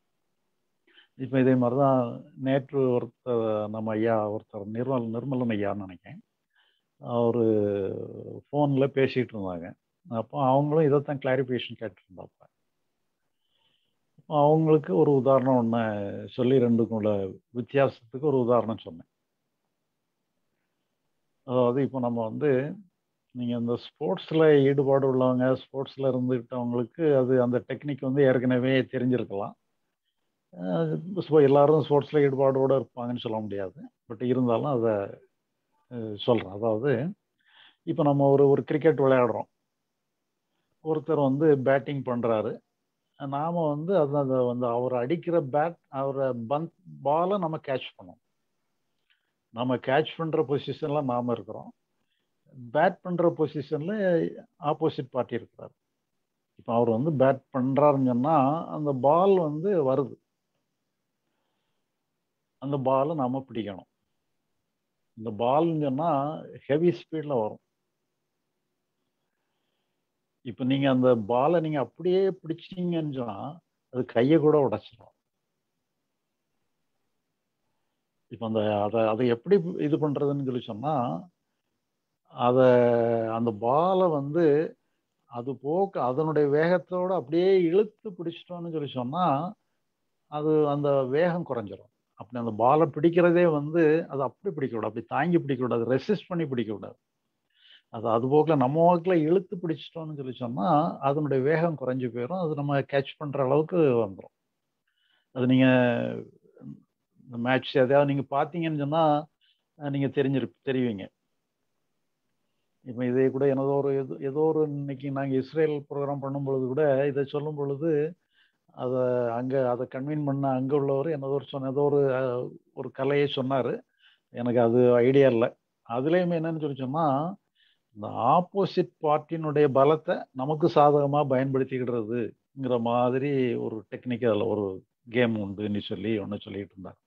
இப்போ இதே மாதிரி தான் நேற்று ஒருத்தர் நம்ம ஐயா ஒருத்தர் நிர்மல் நிர்மலன் ஐயான்னு நினைக்கிறேன் அவர் ஃபோனில் பேசிகிட்டு இருந்தாங்க அப்போ அவங்களும் இதைத்தான் கிளாரிஃபிகேஷன் கேட்டுருந்தாப்ப அவங்களுக்கு ஒரு உதாரணம் ஒன்று சொல்லி ரெண்டுக்குள்ள வித்தியாசத்துக்கு ஒரு உதாரணம் சொன்னேன் அதாவது இப்போ நம்ம வந்து நீங்கள் இந்த ஸ்போர்ட்ஸில் ஈடுபாடு உள்ளவங்க ஸ்போர்ட்ஸில் இருந்துக்கிட்டவங்களுக்கு அது அந்த டெக்னிக் வந்து ஏற்கனவே தெரிஞ்சிருக்கலாம் எல்லாரும் ஸ்போர்ட்ஸில் ஈடுபாடோடு இருப்பாங்கன்னு சொல்ல முடியாது பட் இருந்தாலும் அதை சொல்கிறேன் அதாவது இப்போ நம்ம ஒரு ஒரு கிரிக்கெட் விளையாடுறோம் ஒருத்தர் வந்து பேட்டிங் பண்ணுறாரு நாம் வந்து அது அதை வந்து அவர் அடிக்கிற பேட் அவரை பந்த் பாலை நம்ம கேட்ச் பண்ணோம் நம்ம கேட்ச் பண்ணுற பொசிஷனில் நாம் இருக்கிறோம் பேட் பண்ணுற பொசிஷனில் ஆப்போசிட் பார்ட்டி இருக்கிறார் இப்போ அவர் வந்து பேட் பண்ணுறாருன்னு சொன்னால் அந்த பால் வந்து வருது அந்த பாலை நாம் பிடிக்கணும் இந்த பால்னு சொன்னால் ஹெவி ஸ்பீடில் வரும் இப்போ நீங்கள் அந்த பாலை நீங்கள் அப்படியே பிடிச்சிங்கன்னு சொன்னால் அது கையை கூட உடைச்சிடும் இப்போ அந்த அதை அதை எப்படி இது பண்ணுறதுன்னு சொல்லி சொன்னால் அதை அந்த பாலை வந்து அது போக்க அதனுடைய வேகத்தோடு அப்படியே இழுத்து பிடிச்சிட்டோன்னு சொல்லி சொன்னால் அது அந்த வேகம் குறைஞ்சிரும் அப்படி அந்த பாலை பிடிக்கிறதே வந்து அது அப்படி பிடிக்கக்கூடாது அப்படி தாங்கி பிடிக்கக்கூடாது ரெசிஸ்ட் பண்ணி பிடிக்கக்கூடாது அது அது போக்கில் நம்ம வாக்கில் இழுத்து பிடிச்சிட்டோம்னு சொல்லி சொன்னால் அதனுடைய வேகம் குறைஞ்சி போயிடும் அது நம்ம கேட்ச் பண்ணுற அளவுக்கு வந்துடும் அது நீங்கள் இந்த மேட்ச் எதையாவது நீங்கள் பார்த்தீங்கன்னு சொன்னால் நீங்கள் தெரிஞ்சிரு தெரிவிங்க இப்போ இதே கூட எனதோ ஒரு ஏதோ ஏதோ ஒரு இன்னைக்கு நாங்கள் இஸ்ரேல் ப்ரோக்ராம் பண்ணும் பொழுது கூட இதை சொல்லும் பொழுது அதை அங்கே அதை கன்வீன் பண்ண அங்கே உள்ளவர் என்னதோ ஒரு சொன்ன ஏதோ ஒரு அஹ், ஒரு கலையை சொன்னார் எனக்கு அது ஐடியா இல்லை அதுலேயுமே என்னன்னு சொல்லி சொன்னால் இந்த ஆப்போசிட் பார்ட்டினுடைய பலத்தை நமக்கு சாதகமாக பயன்படுத்திக்கிடுறதுங்கிற மாதிரி ஒரு டெக்னிக் அதில் ஒரு கேம் உண்டுன்னு சொல்லி ஒன்று சொல்லிட்டு இருந்தார்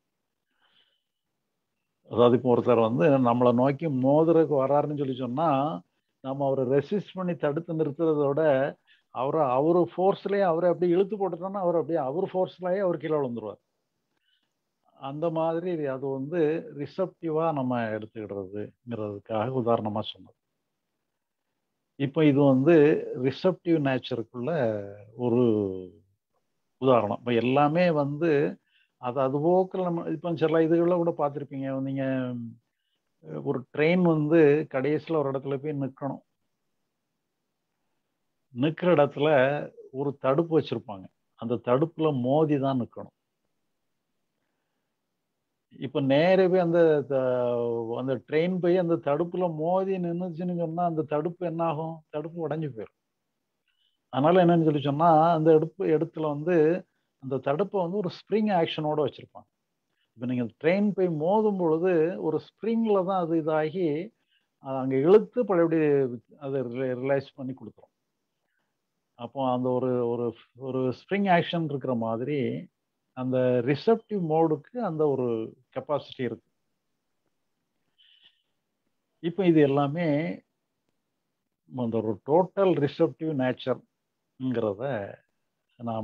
அதாவது இப்போ ஒருத்தர் வந்து நம்மளை நோக்கி மோதுறதுக்கு வராருன்னு சொல்லி சொன்னா நம்ம அவரை ரெசிஸ்ட் பண்ணி தடுத்து நிறுத்துறதோட அவரை அவர் ஃபோர்ஸ்லயே அவரை அப்படியே இழுத்து போட்டுட்டோம்னா அவர் அப்படியே அவர் ஃபோர்ஸ்லயே அவர் கீழே விழுந்துருவார் அந்த மாதிரி அது வந்து ரிசப்டிவா நம்ம எடுத்துக்கிடுறதுங்கிறதுக்காக உதாரணமா சொன்னது இப்போ இது வந்து ரிசப்டிவ் நேச்சருக்குள்ள ஒரு உதாரணம் இப்போ எல்லாமே வந்து அது அது போக்கில் நம்ம இப்போ சில இதுகளில் கூட பார்த்துருப்பீங்க நீங்க அஹ், ஒரு ட்ரெயின் வந்து கடைசியில் ஒரு இடத்துல போய் நிற்கணும் நிற்கிற இடத்துல ஒரு தடுப்பு வச்சிருப்பாங்க அந்த தடுப்புல மோதி தான் நிற்கணும் இப்போ நேரே போய் அந்த த- அந்த ட்ரெயின் போய் அந்த தடுப்புல மோதி நின்றுச்சுன்னு சொன்னா அந்த தடுப்பு என்ன ஆகும் தடுப்பு உடைஞ்சு போயிடும் அதனால என்னன்னு சொல்லி சொன்னா அந்த எடுப்பு இடத்துல வந்து அந்த தடுப்பை வந்து ஒரு ஸ்ப்ரிங் ஆக்ஷனோட வச்சிருப்பாங்க இப்போ நீங்க ட்ரெயின் போய் மோதும் பொழுது ஒரு ஸ்ப்ரிங்ல தான் அது இதாகி அது அங்க இழுத்து பழையபடி அதை ரிலைஸ் பண்ணி கொடுத்துரும் அப்போ அந்த ஒரு ஒரு ஒரு ஸ்ப்ரிங் ஆக்ஷன் இருக்கிற மாதிரி அந்த ரிசப்டிவ் மோடுக்கு அந்த ஒரு கெப்பாசிட்டி இருக்கு இப்போ இது எல்லாமே அந்த ஒரு டோட்டல் ரிசப்டிவ் நேச்சர்ங்கிறத நாம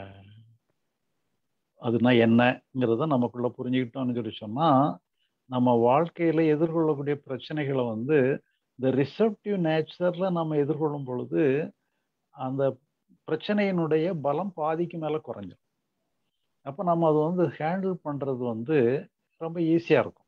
அதுனா என்னங்கிறத நமக்குள்ள புரிஞ்சுக்கிட்டோம்னு சொல்லி சொன்னா நம்ம வாழ்க்கையில எதிர்கொள்ளக்கூடிய பிரச்சனைகளை வந்து இந்த ரிசப்டிவ் நேச்சர்ல நம்ம எதிர்கொள்ளும் பொழுது அந்த பிரச்சனையினுடைய பலம் பாதிக்கு மேல குறைஞ்சிரும் அப்போ நம்ம அது வந்து ஹேண்டில் பண்றது வந்து ரொம்ப ஈஸியா இருக்கும்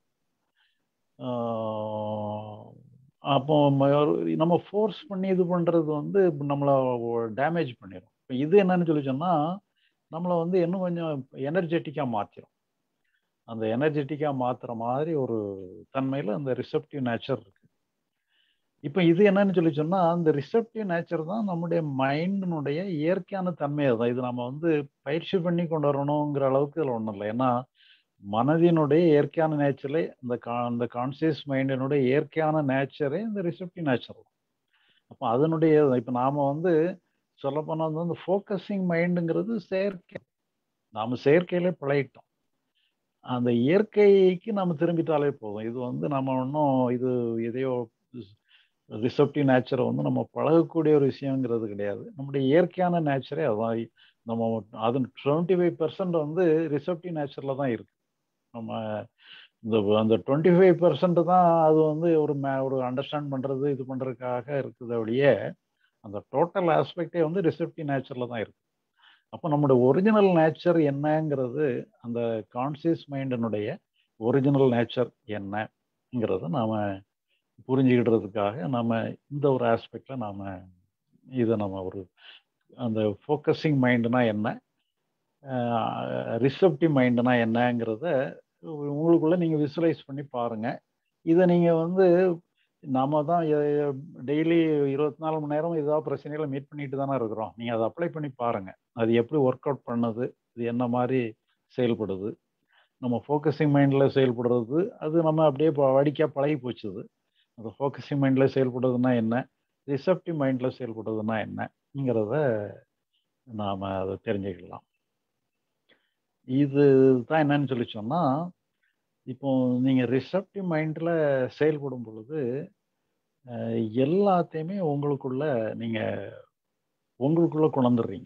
ஆஹ் அப்போ ம- நம்ம ஃபோர்ஸ் பண்ணி இது பண்றது வந்து நம்மளை டேமேஜ் பண்ணிடும் இப்போ இது என்னன்னு சொல்லி சொன்னா நம்மளை வந்து இன்னும் கொஞ்சம் எனர்ஜெட்டிக்கா மாத்திரும் அந்த எனர்ஜெட்டிக்கா மாத்துற மாதிரி ஒரு தன்மையில அந்த ரிசப்டிவ் நேச்சர் இருக்கு இப்போ இது என்னன்னு சொல்லி சொன்னா அந்த ரிசப்டிவ் நேச்சர் தான் நம்முடைய மைண்டினுடைய இயற்கையான தன்மை தான் இது நம்ம வந்து பயிற்சி பண்ணி கொண்டு வரணுங்கிற அளவுக்கு இதில் ஒன்றும் இல்லை ஏன்னா மனதினுடைய இயற்கையான நேச்சரே இந்த கா அந்த கான்சியஸ் மைண்டினுடைய இயற்கையான நேச்சரே இந்த ரிசப்டிவ் நேச்சர் தான் அப்போ அதனுடைய இப்போ நாம வந்து சொல்லப்போனால் வந்து அந்த ஃபோக்கஸிங் மைண்டுங்கிறது செயற்கை நாம செயற்கையிலே பழகிட்டோம் அந்த இயற்கைக்கு நம்ம திரும்பிட்டாலே போதும் இது வந்து நம்ம ஒன்றும் இது எதையோ ரிசப்டிவ் நேச்சரை வந்து நம்ம பழகக்கூடிய ஒரு விஷயங்கிறது கிடையாது நம்முடைய இயற்கையான நேச்சரே அதான் நம்ம அது டுவெண்ட்டி ஃபைவ் பர்சன்ட் வந்து ரிசப்டிவ் நேச்சரில் தான் இருக்கு நம்ம இந்த அந்த டுவெண்ட்டி ஃபைவ் பர்சன்ட் தான் அது வந்து ஒரு மே ஒரு அண்டர்ஸ்டாண்ட் பண்ணுறது இது பண்ணுறதுக்காக இருக்குது அப்படியே அந்த டோட்டல் ஆஸ்பெக்டே வந்து ரிசப்டிவ் நேச்சரில் தான் இருக்கு அப்போ நம்முடைய ஒரிஜினல் நேச்சர் என்னங்கிறது அந்த கான்சியஸ் மைண்டினுடைய ஒரிஜினல் நேச்சர் என்னங்கிறத நாம் புரிஞ்சுக்கிடுறதுக்காக நம்ம இந்த ஒரு ஆஸ்பெக்ட்ல நாம இதை நம்ம ஒரு அந்த ஃபோக்கஸிங் மைண்டுனா என்ன ரிசப்டிவ் மைண்டுனா என்னங்கிறத உங்களுக்குள்ள நீங்க விசுவலைஸ் பண்ணி பாருங்க இதை நீங்க வந்து நாம தான் டெய்லி இருபத்தி நாலு மணி நேரம் ஏதாவது பிரச்சனைகளை மீட் பண்ணிட்டு தானே இருக்கிறோம் நீங்க அதை அப்ளை பண்ணி பாருங்க அது எப்படி ஒர்க் அவுட் பண்ணுது இது என்ன மாதிரி செயல்படுது நம்ம ஃபோக்கஸிங் மைண்டில் செயல்படுறது அது நம்ம அப்படியே வடிக்கா பழகி போச்சுது அந்த ஃபோக்கஸிங் மைண்டில் செயல்படுறதுனா என்ன ரிசப்டிவ் மைண்டில் செயல்படுறதுனா என்னங்கிறத நாம் அதை தெரிஞ்சுக்கலாம் இது தான் என்னன்னு சொல்லி சொன்னால் இப்போ நீங்கள் ரிசப்டிவ் மைண்டில் செயல்படும் பொழுது எல்லாத்தையுமே உங்களுக்குள்ள நீங்கள் உங்களுக்குள்ள கொண்டுடுறீங்க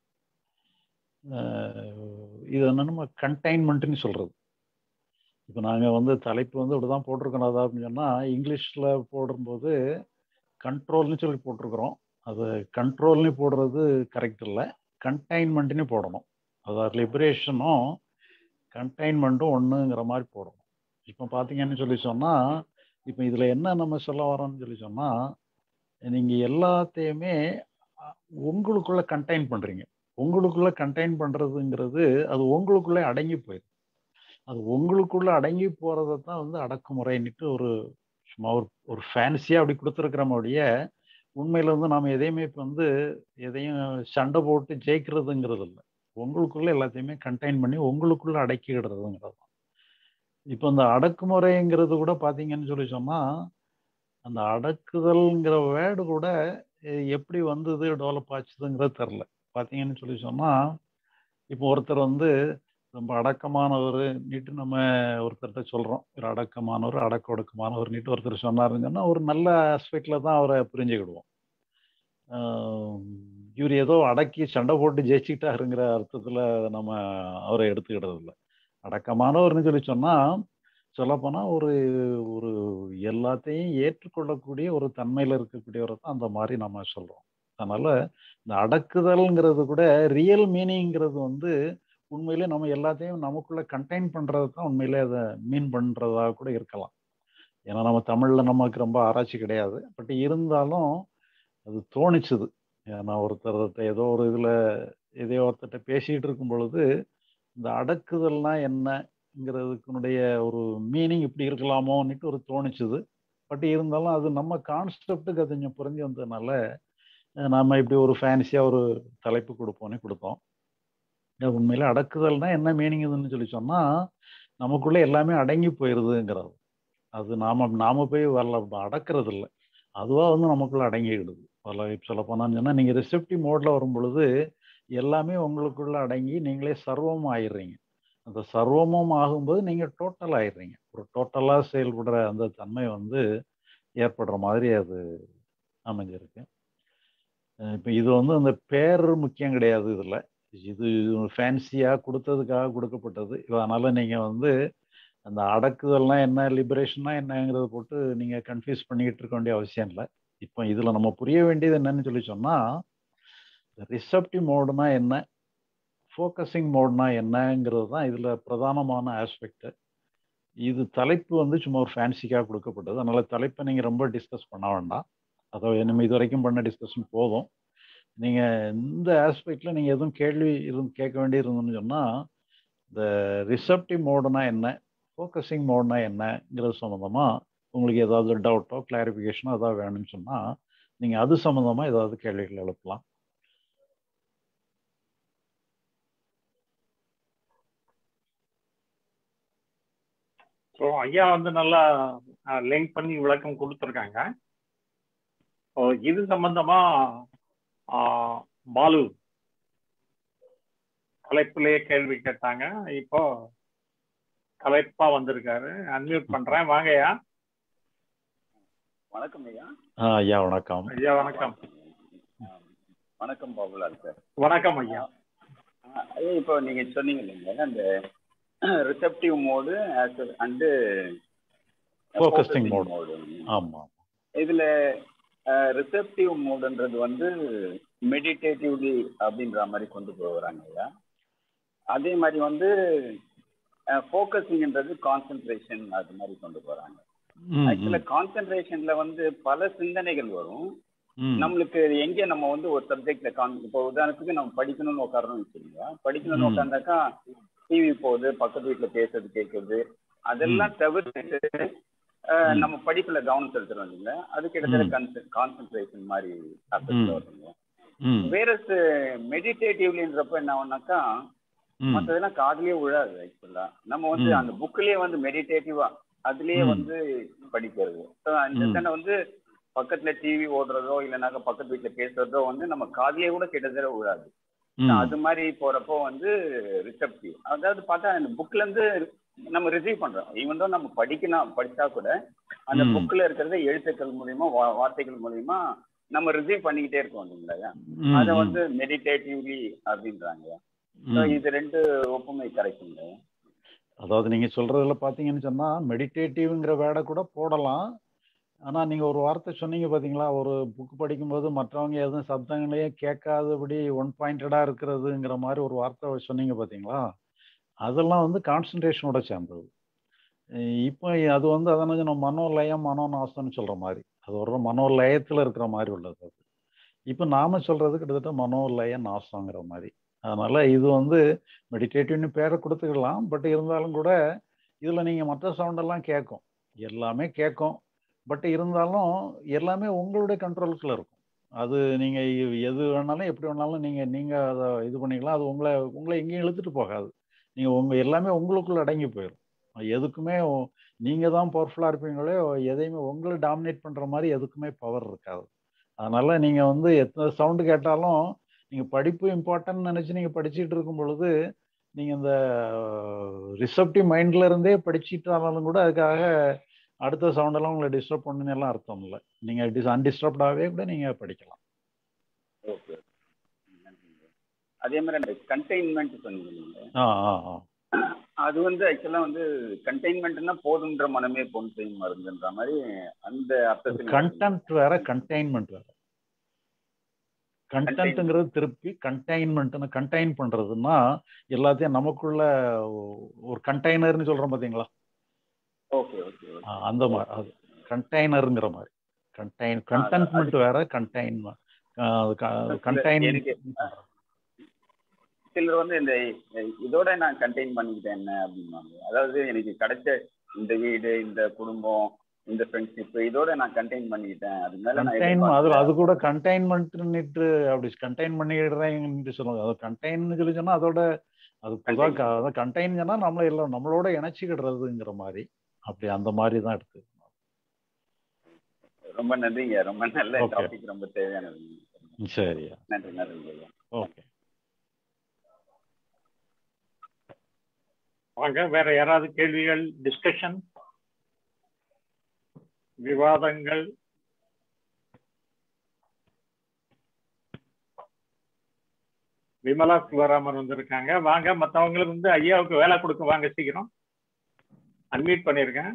இது என்ன நம்ம கண்டைன்மெண்ட்னு சொல்கிறது இப்போ நாங்கள் வந்து தலைப்பு வந்து இப்படி தான் போட்டிருக்கோம் அதாவது அப்படின்னு சொன்னால் இங்கிலீஷில் போடும்போது கண்ட்ரோல்னு சொல்லி போட்டிருக்கிறோம் அது கண்ட்ரோல்னு போடுறது கரெக்ட் இல்லை கண்டைன்மெண்ட்னு போடணும் அதாவது லிபரேஷனும் கண்டைன்மெண்ட்டும் ஒன்றுங்கிற மாதிரி போடணும் இப்போ பார்த்தீங்கன்னு சொல்லி சொன்னால் இப்போ இதில் என்ன நம்ம சொல்ல வரோம்னு சொல்லி சொன்னால் நீங்கள் எல்லாத்தையுமே உங்களுக்குள்ள கண்டைன் பண்ணுறீங்க உங்களுக்குள்ள கண்டைன் பண்ணுறதுங்கிறது அது உங்களுக்குள்ளே அடங்கி போயிடும் அது உங்களுக்குள்ள அடங்கி போகிறத தான் வந்து அடக்குமுறைன்னுட்டு ஒரு சும்மா ஒரு ஒரு ஃபேன்சியாக அப்படி கொடுத்துருக்குறோமோடைய உண்மையில வந்து நாம் எதையுமே இப்போ வந்து எதையும் சண்டை போட்டு ஜெயிக்கிறதுங்கிறது இல்லை உங்களுக்குள்ள எல்லாத்தையுமே கண்டெயின் பண்ணி உங்களுக்குள்ள அடக்கிடுறதுங்கிறது தான் இப்போ இந்த அடக்குமுறைங்கிறது கூட பார்த்தீங்கன்னு சொல்லி சொன்னால் அந்த அடக்குதல்ங்கிற வேர்டு கூட எப்படி வந்தது டெவலப் ஆச்சுதுங்கிறது தெரில பார்த்தீங்கன்னு சொல்லி சொன்னால் இப்போ ஒருத்தர் வந்து ரொம்ப அடக்கமானவர் நீட்டு நம்ம ஒருத்தர்கிட்ட சொல்கிறோம் ஒரு அடக்கமானவர் அடக்க ஒடுக்கமானவர் நீட்டு ஒருத்தர் சொன்னாருன்னு சொன்னால் ஒரு நல்ல ஆஸ்பெக்டில் தான் அவரை புரிஞ்சுக்கிடுவோம் இவர் ஏதோ அடக்கி சண்டை போட்டு ஜெயிச்சுக்கிட்டாருங்கிற அர்த்தத்தில் நம்ம அவரை எடுத்துக்கிட்டது இல்லை அடக்கமானவர்னு சொல்லி சொன்னால் சொல்லப்போனால் ஒரு ஒரு எல்லாத்தையும் ஏற்றுக்கொள்ளக்கூடிய ஒரு தன்மையில் இருக்கக்கூடியவரை தான் அந்த மாதிரி நம்ம சொல்கிறோம் அதனால் இந்த அடக்குதல்ங்கிறது கூட ரியல் மீனிங்கிறது வந்து உண்மையிலே நம்ம எல்லாத்தையும் நமக்குள்ள கண்டெயின் பண்ணுறது தான் உண்மையிலே அதை மீன் பண்ணுறதா கூட இருக்கலாம் ஏன்னா நம்ம தமிழில் நமக்கு ரொம்ப ஆராய்ச்சி கிடையாது பட் இருந்தாலும் அது தோணிச்சுது ஏன்னா ஒருத்தர்கிட்ட ஏதோ ஒரு இதில் எதையோ ஒருத்தர்கிட்ட பேசிகிட்டு இருக்கும் பொழுது இந்த அடக்குதல்னா என்னங்கிறதுக்குனுடைய ஒரு மீனிங் இப்படி இருக்கலாமோன்னுட்டு ஒரு தோணிச்சுது பட் இருந்தாலும் அது நம்ம கான்செப்டுக்கு அது கொஞ்சம் புரிஞ்சு வந்ததுனால நம்ம இப்படி ஒரு ஃபேன்சியாக ஒரு தலைப்பு கொடுப்போன்னே கொடுத்தோம் உண்மையில அடக்குதல்னா என்ன மீனிங் இதுன்னு சொல்லி சொன்னால் நமக்குள்ளே எல்லாமே அடங்கி போயிடுதுங்கிறது அது நாம நாம போய் வரல அடக்கிறது இல்லை அதுவாக வந்து நமக்குள்ள அடங்கிடுது வரல இப்போ சொல்ல போனான்னு சொன்னால் நீங்கள் ரிசெப்டிவ் மோடில் வரும் பொழுது எல்லாமே உங்களுக்குள்ள அடங்கி நீங்களே சர்வம் ஆயிடுறீங்க அந்த சர்வமும் ஆகும்போது நீங்கள் டோட்டல் ஆயிடுறீங்க ஒரு டோட்டலாக செயல்படுற அந்த தன்மை வந்து ஏற்படுற மாதிரி அது அமைஞ்சிருக்கு இப்போ இது வந்து அந்த பேர் முக்கியம் கிடையாது இதில் இது ஃபேன்சியாக கொடுத்ததுக்காக கொடுக்கப்பட்டது அதனால் நீங்கள் வந்து அந்த அடக்குதல்னா என்ன லிபரேஷன்னா என்னங்கிறத போட்டு நீங்கள் கன்ஃபியூஸ் பண்ணிக்கிட்டு இருக்க வேண்டிய அவசியம் இல்லை இப்போ இதில் நம்ம புரிய வேண்டியது என்னன்னு சொல்லி சொன்னால் ரிசப்டிவ் மோடுனா என்ன ஃபோக்கஸிங் மோட்னா என்னங்கிறது தான் இதில் பிரதானமான ஆஸ்பெக்ட் இது தலைப்பு வந்து சும்மா ஒரு ஃபேன்சிக்காக கொடுக்கப்பட்டது அதனால் தலைப்பை நீங்கள் ரொம்ப டிஸ்கஸ் பண்ண வேண்டாம் அதோ நம்ம இது வரைக்கும் பண்ண டிஸ்கஷன் போதும் நீங்கள் இந்த ஆஸ்பெக்டில் நீங்கள் எதுவும் கேள்வி இருந்து கேட்க வேண்டி இருந்ததுன்னு சொன்னால் இந்த ரிசப்டிவ் மோடுனா என்ன ஃபோக்கஸிங் மோட்னா என்னங்கிறது சம்மந்தமாக உங்களுக்கு ஏதாவது டவுட்டோ கிளாரிஃபிகேஷனோ ஏதாவது வேணும்னு சொன்னால் நீங்கள் அது சம்மந்தமாக ஏதாவது கேள்விகள் எழுப்பலாம் ஸோ ஐயா வந்து நல்லா லிங்க் பண்ணி விளக்கம் கொடுத்துருக்காங்க ஸோ இது சம்பந்தமா பாலு தலைப்பிலேயே கேள்வி கேட்டாங்க இப்போ தலைப்பா வந்திருக்காரு அன்மியூட் பண்றேன் வாங்கய்யா வணக்கம் ஐயா ஐயா வணக்கம் ஐயா வணக்கம் வணக்கம் பாபுலால் சார் வணக்கம் ஐயா ஐயா இப்போ நீங்க சொன்னீங்க இல்லைங்க அந்த receptive mode and focusing mode ஆமா இதுல ரிசப்டிவ் மோடுன்றது வந்து மெடிடேட்டிவ்லி அப்படின்ற மாதிரி கொண்டு போகிறாங்க ஐயா அதே மாதிரி வந்து ஃபோக்கஸிங்ன்றது கான்சென்ட்ரேஷன் அது மாதிரி கொண்டு போறாங்க ஆக்சுவலா கான்சென்ட்ரேஷன்ல வந்து பல சிந்தனைகள் வரும் நம்மளுக்கு எங்க நம்ம வந்து ஒரு சப்ஜெக்ட்ல கான் இப்போ உதாரணத்துக்கு நம்ம படிக்கணும்னு உட்காரணும்னு வச்சுக்கோங்க படிக்கணும்னு உட்காந்தாக்கா டிவி போகுது பக்கத்து வீட்டுல பேசுறது கேட்குறது அதெல்லாம் தவிர்த்துட்டு நம்ம படிப்புல கவனம் செலுத்துறோம் இல்லைங்களா அது கிட்டத்தட்ட கான்சென்ட்ரேஷன் மாதிரி அர்த்தத்துல வருங்க வேற மெடிடேட்டிவ்லின்றப்ப என்ன ஆகும்னாக்கா மற்றதெல்லாம் காதலே விழாது ஆக்சுவலா நம்ம வந்து அந்த புக்லயே வந்து மெடிடேட்டிவா அதுலயே வந்து படிக்கிறது அந்த தானே வந்து பக்கத்துல டிவி ஓடுறதோ இல்லைனாக்கா பக்கத்து வீட்டுல பேசுறதோ வந்து நம்ம காதலே கூட கிட்டத்தட்ட விழாது அது மாதிரி போறப்போ வந்து ரிசப்டிவ் அதாவது பார்த்தா அந்த புக்ல இருந்து நம்ம ரிசீவ் பண்றோம் ஈவன் தான் நம்ம படிக்கணும் படிச்சா கூட அந்த புக்ல இருக்கிறத எழுத்துக்கள் மூலியமா வார்த்தைகள் மூலியமா நம்ம ரிசீவ் பண்ணிக்கிட்டே இருக்கோம் இல்லைங்களா அதை வந்து மெடிடேட்டிவ்லி அப்படின்றாங்க இது ரெண்டு ஒப்புமை கரெக்டுங்க அதாவது நீங்க சொல்றதுல பாத்தீங்கன்னு சொன்னா மெடிடேட்டிவ்ங்கிற வேடை கூட போடலாம் ஆனா நீங்க ஒரு வார்த்தை சொன்னீங்க பாத்தீங்களா ஒரு புக் படிக்கும்போது மற்றவங்க எதுவும் சப்தங்களையே கேட்காதபடி ஒன் பாயிண்டடா இருக்கிறதுங்கிற மாதிரி ஒரு வார்த்தை சொன்னீங்க பாத்தீங்களா அதெல்லாம் வந்து கான்சன்ட்ரேஷனோட சேர்ந்தது இப்போ அது வந்து அதான நம்ம மனோலயம் மனோநாசம்னு சொல்ற மாதிரி அது ஒரு மனோலயத்துல இருக்கிற மாதிரி உள்ளது அது இப்போ நாம சொல்றது கிட்டத்தட்ட மனோலய நாசங்கிற மாதிரி அதனால இது வந்து மெடிடேட்டிவ்னு பேரை கொடுத்துக்கலாம் பட் இருந்தாலும் கூட இதுல நீங்க மற்ற சவுண்டெல்லாம் கேட்கும் எல்லாமே கேட்கும் பட் இருந்தாலும் எல்லாமே உங்களுடைய கண்ட்ரோலுக்குள்ள இருக்கும் அது நீங்க எது வேணாலும் எப்படி வேணாலும் நீங்க நீங்க அதை இது பண்ணிக்கலாம் அது உங்களை உங்களை எங்கேயும் இழுத்துட்டு போகாது நீங்க உங்க எல்லாமே உங்களுக்குள்ள அடங்கி போயிடும் எதுக்குமே நீங்க தான் பவர்ஃபுல்லா இருப்பீங்களோ எதையுமே உங்களை டாமினேட் பண்ற மாதிரி எதுக்குமே பவர் இருக்காது அதனால நீங்க வந்து எத்தனை சவுண்டு கேட்டாலும் நீங்க படிப்பு இம்பார்ட்டன்ட் நினைச்சு நீங்க படிச்சுட்டு இருக்கும் பொழுது நீங்க இந்த ரிசப்டிவ் மைண்ட்ல இருந்தே படிச்சுட்டாலும் கூட அதுக்காக அடுத்த சவுண்டெல்லாம் உங்களை டிஸ்டர்ப் பண்ணுன்னு எல்லாம் அர்த்தம் இல்லை நீங்க டிஸ் அன்டிஸ்டர்ப்டாகவே கூட நீங்க படிக்கலாம் ஓகே அதே மாதிரி அந்த கண்டெய்ன்மெண்ட் சொன்னீங்க ஆ ஆ ஆ அது வந்து ஆக்சுவலா வந்து கண்டெய்ன்மெண்ட்னா போதுன்ற மனமே பொன் செய்யும் மருந்துன்ற மாதிரி அந்த அர்த்தத்தில் கண்டென்ட் வேற கண்டெய்ன்மெண்ட் வேற கண்டென்ட்ங்கிறது திருப்பி கண்டெய்ன்மெண்ட்னு கண்டெய்ன் பண்றதுன்னா எல்லாத்தையும் நமக்குள்ள ஒரு கண்டெய்னர்னு சொல்றோம் பாத்தீங்களா ஓகே ஓகே அந்த மாதிரி அது கண்டெய்னருங்கிற மாதிரி கண்டெய்ன் கண்டென்ட்மெண்ட் வேற கண்டெய்ன்மெண்ட் கண்டெய்ன் சிலர் வந்து இந்த இதோட நான் கண்டெயின் பண்ணிக்கிட்டேன் என்ன அப்படின்வாங்க அதாவது எனக்கு கிடைச்ச இந்த வீடு இந்த குடும்பம் இந்த ஃப்ரெண்ட்ஷிப் இதோட நான் கண்டெயின் பண்ணிக்கிட்டேன் அது மேல கண்டெயின் அது அது கூட கண்டெயின்மெண்ட்னுட்டு அப்படி கண்டெயின் பண்ணிடுறேன்னு சொல்லுவாங்க அது கண்டெயின் சொல்லி சொன்னா அதோட அது பொதுவாக அதாவது கண்டெயின் சொன்னா நம்மள எல்லாம் நம்மளோட இணைச்சிக்கிடுறதுங்கிற மாதிரி அப்படி அந்த மாதிரி தான் எடுத்து ரொம்ப நன்றிங்க ரொம்ப நல்ல டாபிக் ரொம்ப தேவையானது சரியா நன்றி நன்றி ஓகே வாங்க வேற யாராவது கேள்விகள் டிஸ்கஷன் விவாதங்கள் விமலா சிவராமன் வந்திருக்காங்க வாங்க மற்றவங்களுக்கு வந்து ஐயாவுக்கு வேலை கொடுக்க வாங்க சீக்கிரம் அன்மியூட் பண்ணிருக்கேன்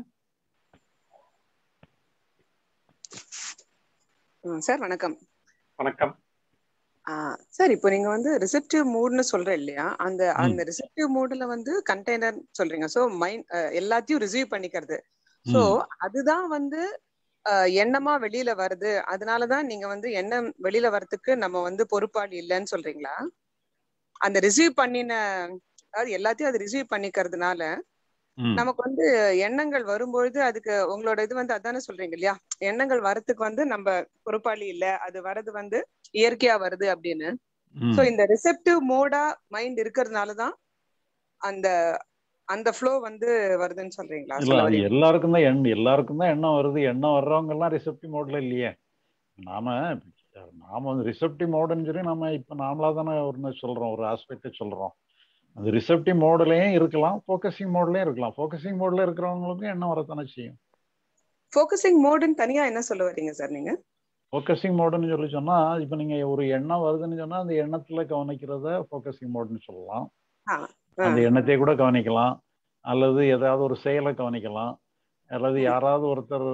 சார் வணக்கம் வணக்கம் சார் இப்போ நீங்க வந்து ரிசெப்டிவ் மூட்னு சொல்ற இல்லையா அந்த அந்த ரிசெப்டிவ் மூட்ல வந்து கண்டெய்னர் சொல்றீங்க சோ மைண்ட் எல்லாத்தையும் ரிசீவ் பண்ணிக்கிறது சோ அதுதான் வந்து எண்ணமா வெளியில வருது அதனாலதான் நீங்க வந்து எண்ணம் வெளியில வர்றதுக்கு நம்ம வந்து பொறுப்பாளி இல்லைன்னு சொல்றீங்களா அந்த ரிசீவ் பண்ணின அதாவது எல்லாத்தையும் அது ரிசீவ் பண்ணிக்கிறதுனால நமக்கு வந்து எண்ணங்கள் வரும்பொழுது அதுக்கு உங்களோட இது வந்து அதானே சொல்றீங்க இல்லையா எண்ணங்கள் வரத்துக்கு வந்து நம்ம பொறுப்பாளி இல்ல அது வரது வந்து இயற்கையா வருது அப்படின்னு சோ இந்த ரிசெப்டிவ் மோடா மைண்ட் இருக்கிறதுனாலதான் அந்த அந்த ஃப்ளோ வந்து வருதுன்னு சொல்றீங்களா இல்ல அது எல்லாருக்கும் தான் எண்ணம் எல்லாருக்கும் தான் எண்ணம் வருது எண்ணம் வர்றவங்க எல்லாம் ரிசெப்டிவ் மோட்ல இல்லையே நாம நாம வந்து ரிசெப்டிவ் மோடுன்னு சொல்லி நம்ம இப்ப நாமளா தானே ஒன்று சொல்றோம் ஒரு ஆஸ்பெக்ட் சொல்றோம் அது ரிசெப்டிவ் மோட்லயும் இருக்கலாம் ஃபோக்கஸிங் மோட்லயும் இருக்கலாம் ஃபோக்கஸிங் மோட்ல இருக்கிறவங்களுக்கும் எண்ணம் வரத்தானே செய்யும் ஃபோக்கஸிங் மோடுன்னு தனியா என்ன சொல்ல வரீங்க சார் நீங்க ஃபோக்கஸிங் மோடுன்னு சொல்லி சொன்னா இப்போ நீங்க ஒரு எண்ணம் வருதுன்னு சொன்னா அந்த எண்ணத்துல கவனிக்கிறத ஃபோக்கஸிங் மோடுன்னு சொல்லலாம் அந்த எண்ணத்தை கூட கவனிக்கலாம் அல்லது ஏதாவது ஒரு செயலை கவனிக்கலாம் அல்லது யாராவது ஒருத்தர்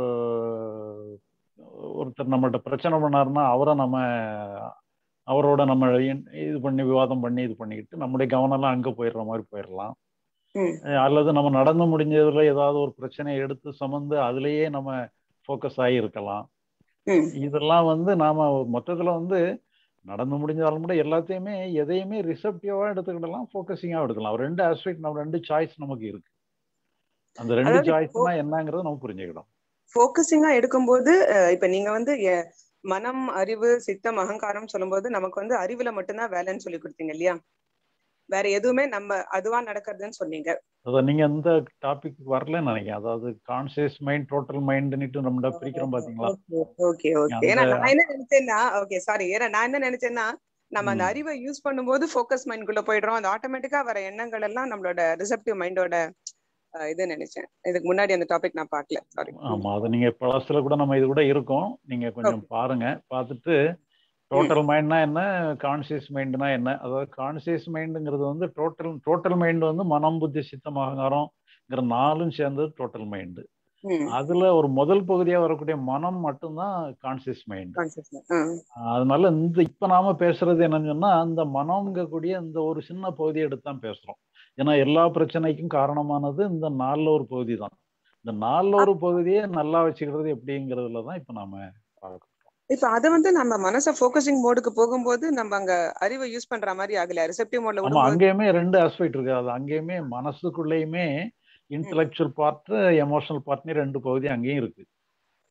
ஒருத்தர் நம்மள்ட்ட பிரச்சனை பண்ணாருன்னா அவரை நம்ம அவரோட நம்ம இது பண்ணி விவாதம் பண்ணி இது பண்ணிக்கிட்டு நம்முடைய கவனம்லாம் அங்கே போயிடுற மாதிரி போயிடலாம் அல்லது நம்ம நடந்து முடிஞ்சதுல ஏதாவது ஒரு பிரச்சனையை எடுத்து சுமந்து அதுலேயே நம்ம ஃபோக்கஸ் ஆகி இருக்கலாம் இதெல்லாம் வந்து நாம மொத்தத்துல வந்து நடந்து முடிஞ்சாலும் கூட எல்லாத்தையுமே எதையுமே ரிசப்டிவா எடுத்துக்கிடலாம் ஃபோக்கஸிங்கா எடுக்கலாம் ரெண்டு ஆஸ்பெக்ட் நம்ம ரெண்டு சாய்ஸ் நமக்கு இருக்கு அந்த ரெண்டு சாய்ஸ்னா என்னங்கிறத நம்ம புரிஞ்சுக்கிடும் ஃபோக்கஸிங்கா எடுக்கும்போது இப்ப நீங்க வந்து மனம் அறிவு சித்தம் அகங்காரம் சொல்லும்போது நமக்கு வந்து அறிவுல மட்டும்தான் வேலைன்னு சொல்லி கொடுத்தீங்க இல்லையா வேற எதுவுமே நம்ம அதுவா நடக்கிறதுன்னு சொன்னீங்க அதான் நீங்க எந்த டாபிக் வரலன்னு நினைக்கிறேன் அதாவது கான்சியஸ் மைண்ட் டோட்டல் மைண்ட்னுட்டு நம்ம பிரிக்கிறோம் பாத்தீங்களா ஓகே ஓகே ஏன்னா நான் என்ன நினைச்சேன்னா ஓகே சாரி ஏன்னா நான் என்ன நினைச்சேன்னா நம்ம அந்த அறிவை யூஸ் பண்ணும்போது ஃபோக்கஸ் மைண்ட்குள்ள போயிடுறோம் அது ஆட்டோமேட்டிக்கா வர எண்ணங்கள் எல்லாம் நம்மளோட ரிசப்டிவ் மைண்டோட இது நினைச்சேன் இதுக்கு முன்னாடி அந்த டாபிக் நான் பார்க்கல சாரி ஆமா அது நீங்க பழசுல கூட நம்ம இது கூட இருக்கோம் நீங்க கொஞ்சம் பாருங்க பார்த்துட்டு டோட்டல் மைண்ட்னா என்ன கான்சியஸ் மைண்ட்னா என்ன அதாவது கான்சியஸ் மைண்டுங்கிறது வந்து டோட்டல் டோட்டல் மைண்ட் வந்து மனம் புத்தி சித்தம் அகங்காரம்ங்கிற நாலும் சேர்ந்தது டோட்டல் மைண்டு அதுல ஒரு முதல் பகுதியா வரக்கூடிய மனம் மட்டும்தான் கான்சியஸ் மைண்ட் அதனால இந்த இப்ப நாம பேசுறது என்னன்னு சொன்னா அந்த மனம்ங்கக்கூடிய இந்த ஒரு சின்ன பகுதியை எடுத்து தான் பேசுறோம் ஏன்னா எல்லா பிரச்சனைக்கும் காரணமானது இந்த நாலுல ஒரு பகுதி தான் இந்த நாலுல ஒரு பகுதியை நல்லா வச்சுக்கிறது எப்படிங்கிறதுல தான் இப்ப நாம பார்க்கணும் இப்ப அத வந்து நம்ம மனச ஃபோக்கசிங் மோடுக்கு போகும்போது நம்ம அங்க அறிவை யூஸ் பண்ற மாதிரி ஆகல ரிசெப்டிவ் மோட்ல ஆமா அங்கேயுமே ரெண்டு ஆஸ்பெக்ட் இருக்கு அது அங்கேயுமே மனசுக்குள்ளேயுமே இன்டலெக்சுவல் பார்ட் எமோஷனல் பார்ட்னு ரெண்டு பகுதி அங்கேயும் இருக்கு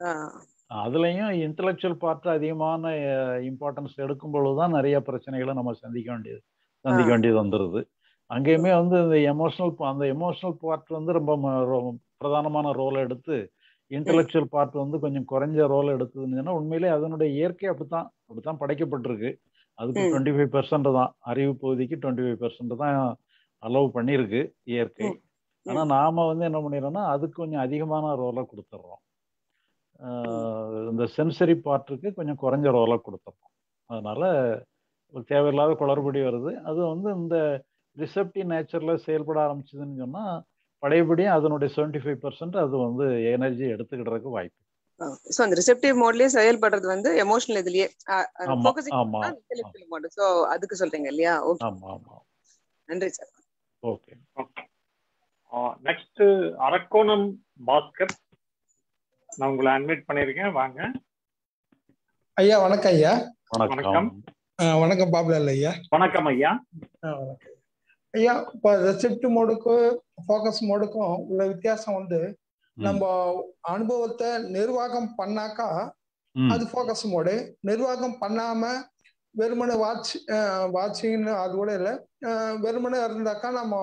அதுலயும் இன்டலெக்சுவல் பார்ட் அதிகமான இம்பார்ட்டன்ஸ் எடுக்கும் பொழுதுதான் நிறைய பிரச்சனைகளை நம்ம சந்திக்க வேண்டியது சந்திக்க வேண்டியது வந்துடுது அங்கேயுமே வந்து இந்த எமோஷனல் அந்த எமோஷனல் பார்ட் வந்து ரொம்ப பிரதானமான ரோல் எடுத்து இன்டலெக்சுவல் பார்ட் வந்து கொஞ்சம் குறைஞ்ச ரோல் எடுத்ததுன்னு உண்மையிலே அதனுடைய இயற்கை அப்படித்தான் அப்படித்தான் படைக்கப்பட்டிருக்கு அதுக்கு டுவெண்ட்டி ஃபைவ் பெர்சன்ட் தான் அறிவு பகுதிக்கு டுவெண்ட்டி ஃபைவ் பெர்சன்ட் தான் அலோவ் பண்ணியிருக்கு இயற்கை ஆனா நாம வந்து என்ன பண்ணிடுறோம்னா அதுக்கு கொஞ்சம் அதிகமான ரோலை கொடுத்துட்றோம் இந்த சென்சரி பார்ட்டுக்கு கொஞ்சம் குறைஞ்ச ரோலை கொடுத்துட்றோம் அதனால தேவையில்லாத குளறுபடி வருது அது வந்து இந்த ரிசப்டிவ் நேச்சர்ல செயல்பட ஆரம்பிச்சதுன்னு சொன்னா பழையபடியும் அதனுடைய செவன்டி ஃபைவ் பர்சன்ட் அது வந்து எனர்ஜி எடுத்துக்கிடுறதுக்கு வாய்ப்பு சோ அந்த ரிசெப்டிவ் மோட்லயே செயல்படுறது வந்து எமோஷனல் இதுலயே மோட் சோ அதுக்கு சொல்றீங்க இல்லையா ஓகே ஆமா ஆமா நன்றி sir okay okay next Arakkonam Bhaskar நான் உங்களை அட்மிட் பண்ணிருக்கேன் வாங்க ஐயா வணக்கம் ஐயா வணக்கம் வணக்கம் பாபுலால் ஐயா வணக்கம் ஐயா வணக்கம் ஐயா இப்போ ரெசிப்ட் மோடுக்கும் ஃபோக்கஸ் மோடுக்கும் உள்ள வித்தியாசம் வந்து நம்ம அனுபவத்தை நிர்வாகம் பண்ணாக்கா அது ஃபோக்கஸ் மோடு நிர்வாகம் பண்ணாம வெறுமனை வாட்ச் வாட்சிங்னு அது கூட இல்லை வெறுமனை இருந்தாக்கா நம்ம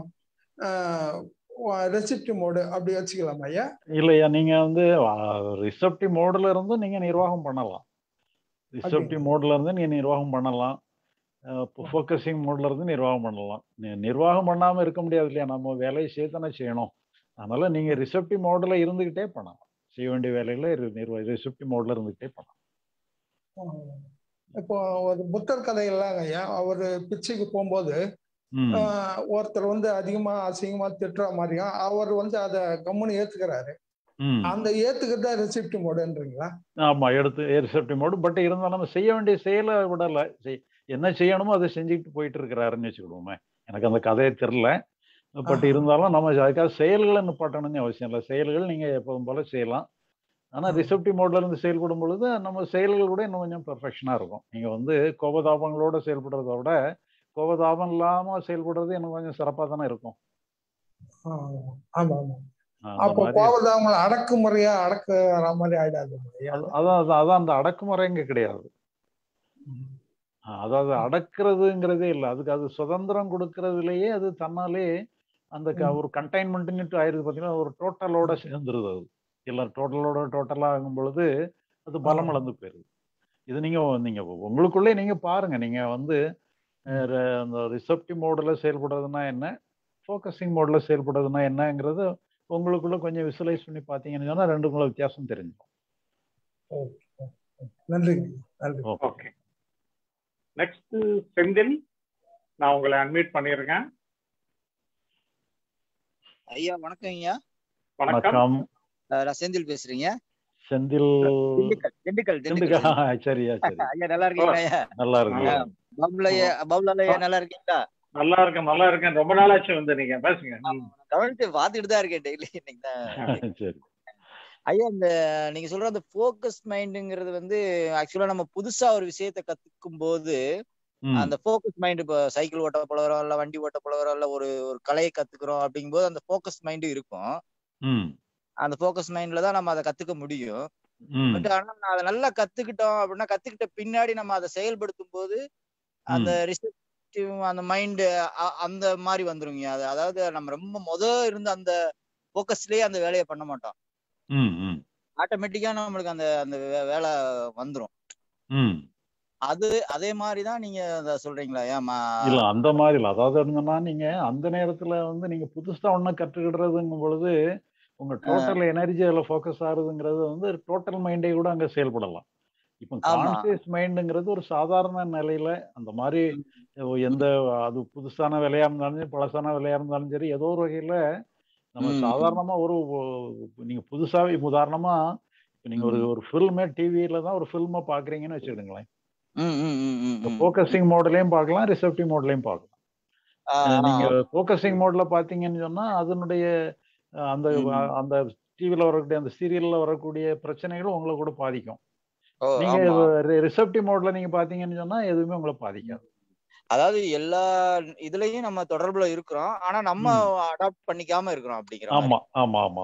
ரெசிப்டிவ் மோடு அப்படி வச்சுக்கலாம் ஐயா இல்லையா நீங்க வந்து ரிசப்டிவ் மோடுல இருந்து நீங்க நிர்வாகம் பண்ணலாம் ரிசப்டிவ் மோட்ல இருந்து நீங்க நிர்வாகம் பண்ணலாம் ஃபோக்கஸிங் மோட்ல இருந்து நிர்வாகம் பண்ணலாம் நிர்வாகம் பண்ணாம இருக்க முடியாது இல்லையா நம்ம வேலையை சேர்த்தானே செய்யணும் அதனால நீங்க ரிசப்டிவ் மோட்ல இருந்துகிட்டே பண்ணலாம் செய்ய வேண்டிய வேலைகளை ரிசப்டிவ் மோட்ல இருந்துகிட்டே பண்ணலாம் இப்போ ஒரு புத்தர் கதையெல்லாம் ஐயா அவர் பிச்சைக்கு போகும்போது ஒருத்தர் வந்து அதிகமா அசிங்கமா திட்டுற மாதிரியும் அவர் வந்து அதை கம்முன்னு ஏத்துக்கிறாரு அந்த ஏத்துக்கிறது தான் ரிசிப்ட் மோடுன்றீங்களா ஆமா எடுத்து ரிசப்டிவ் மோடு பட் இருந்தாலும் நம்ம செய்ய வேண்டிய செயலை விடல என்ன செய்யணுமோ அதை செஞ்சுக்கிட்டு போயிட்டு இருக்கிறாருன்னு வச்சுக்கிடுவோமே எனக்கு அந்த கதையை தெரில பட் இருந்தாலும் நம்ம அதுக்காக செயல்களை நிப்பாட்டணும்னு அவசியம் இல்லை செயல்கள் நீங்க எப்போதும் போல செய்யலாம் ஆனா ரிசப்டிவ் மோட்ல இருந்து செயல்படும் பொழுது நம்ம செயல்கள் கூட இன்னும் கொஞ்சம் பெர்ஃபெக்ஷனா இருக்கும் நீங்க வந்து கோபதாபங்களோட செயல்படுறத விட கோபதாபம் இல்லாம செயல்படுறது எனக்கு கொஞ்சம் சிறப்பா தானே இருக்கும் ஆமா ஆமா அப்போ கோபதாபங்களை அடக்குமுறையா அடக்குற மாதிரி ஆயிடாது அதான் அதான் அந்த அடக்குமுறை இங்க கிடையாது அதாவது அடக்குறதுங்கிறதே இல்லை அதுக்கு அது சுதந்திரம் கொடுக்கறதுலயே அது தன்னாலே அந்த ஒரு கண்டைன்மெண்ட்னு ஆயிருது பார்த்தீங்கன்னா ஒரு டோட்டலோட சேர்ந்துருது அது எல்லாம் டோட்டலோட டோட்டலா ஆகும் பொழுது அது பலம் இழந்து போயிருது இது நீங்க நீங்க உங்களுக்குள்ளே நீங்க பாருங்க நீங்க வந்து அந்த ரிசப்டிவ் மோட்ல செயல்படுறதுனா என்ன ஃபோக்கஸிங் மோட்ல செயல்படுறதுனா என்னங்கிறது உங்களுக்குள்ள கொஞ்சம் விசுவலைஸ் பண்ணி பார்த்தீங்கன்னு சொன்னா ரெண்டுக்குள்ள வித்தியாசம் தெரிஞ்சிடும் நன்றி நன்றி ஓகே நெக்ஸ்ட் செந்தில் நான் உங்களை அட்மிட் பண்ணிருக்கேன் ஐயா வணக்கம் ஐயா வணக்கம் நான் செந்தில் பேசுறீங்க செந்தில் திண்டுக்கல் திண்டுக்கல் சரியா சரி ஐயா நல்லா இருக்கீங்களா ஐயா நல்லா இருக்கு பவுலையா பவுலாலையா நல்லா இருக்கீங்களா நல்லா இருக்கேன் நல்லா இருக்கேன் ரொம்ப நாளாச்சு வந்து நீங்க பேசுங்க கவனித்து பாத்துட்டு தான் இருக்கேன் டெய்லி இன்னைக்கு தான் சரி ஐயா இந்த நீங்க சொல்ற அந்த போக்கஸ் மைண்டுங்கிறது வந்து ஆக்சுவலா நம்ம புதுசா ஒரு விஷயத்த கத்துக்கும் போது அந்த போக்கஸ் மைண்ட் இப்போ சைக்கிள் ஓட்ட பழகிறோம் இல்ல வண்டி ஓட்ட பழகிறோம் இல்ல ஒரு ஒரு கலையை கத்துக்கிறோம் அப்படிங்கும்போது அந்த போக்கஸ் மைண்டு இருக்கும் அந்த போக்கஸ் மைண்ட்ல தான் நம்ம அதை கத்துக்க முடியும் பட் ஆனா அதை நல்லா கத்துக்கிட்டோம் அப்படின்னா கத்துக்கிட்ட பின்னாடி நம்ம அதை செயல்படுத்தும் போது அந்த ரிசப்டிவ் அந்த மைண்டு அந்த மாதிரி வந்துருங்க அது அதாவது நம்ம ரொம்ப முத இருந்த அந்த போக்கஸ்லயே அந்த வேலையை பண்ண மாட்டோம் ஆட்டோமேட்டிக்கா நம்மளுக்கு அந்த அந்த வேலை வந்துரும் அது அதே மாதிரிதான் நீங்க சொல்றீங்களா ஏமா இல்ல அந்த மாதிரி இல்ல அதாவது என்னன்னா நீங்க அந்த நேரத்துல வந்து நீங்க புதுசா ஒண்ணு கற்றுக்கிடுறதுங்கும் பொழுது உங்க டோட்டல் எனர்ஜி அதுல ஃபோக்கஸ் ஆகுதுங்கிறது வந்து டோட்டல் மைண்டே கூட அங்க செயல்படலாம் இப்போ கான்சியஸ் மைண்டுங்கிறது ஒரு சாதாரண நிலையில அந்த மாதிரி எந்த அது புதுசான விலையா இருந்தாலும் சரி பழசான விலையா இருந்தாலும் சரி ஏதோ ஒரு வகையில நம்ம சாதாரணமா ஒரு நீங்க புதுசாவே உதாரணமா நீங்க ஒரு ஒரு ஃபில்மே டிவியில தான் ஒரு ஃபில்மை பாக்குறீங்கன்னு வச்சுக்கிடுங்களேன் ஃபோக்கஸிங் மோட்லயும் பார்க்கலாம் ரிசப்டிவ் மோட்லயும் பார்க்கலாம் நீங்க ஃபோக்கஸிங் மோட்ல பாத்தீங்கன்னு சொன்னா அதனுடைய அந்த அந்த டிவில வரக்கூடிய அந்த சீரியல்ல வரக்கூடிய பிரச்சனைகளும் உங்களை கூட பாதிக்கும் நீங்க ரிசப்டிவ் மோட்ல நீங்க பாத்தீங்கன்னு சொன்னா எதுவுமே உங்களை பாதிக்காது அதாவது எல்லா இதுலயும் நம்ம தொடர்புல இருக்கிறோம் ஆனா நம்ம அடாப்ட் பண்ணிக்காம இருக்கிறோம் அப்படிங்கிற ஆமா ஆமா ஆமா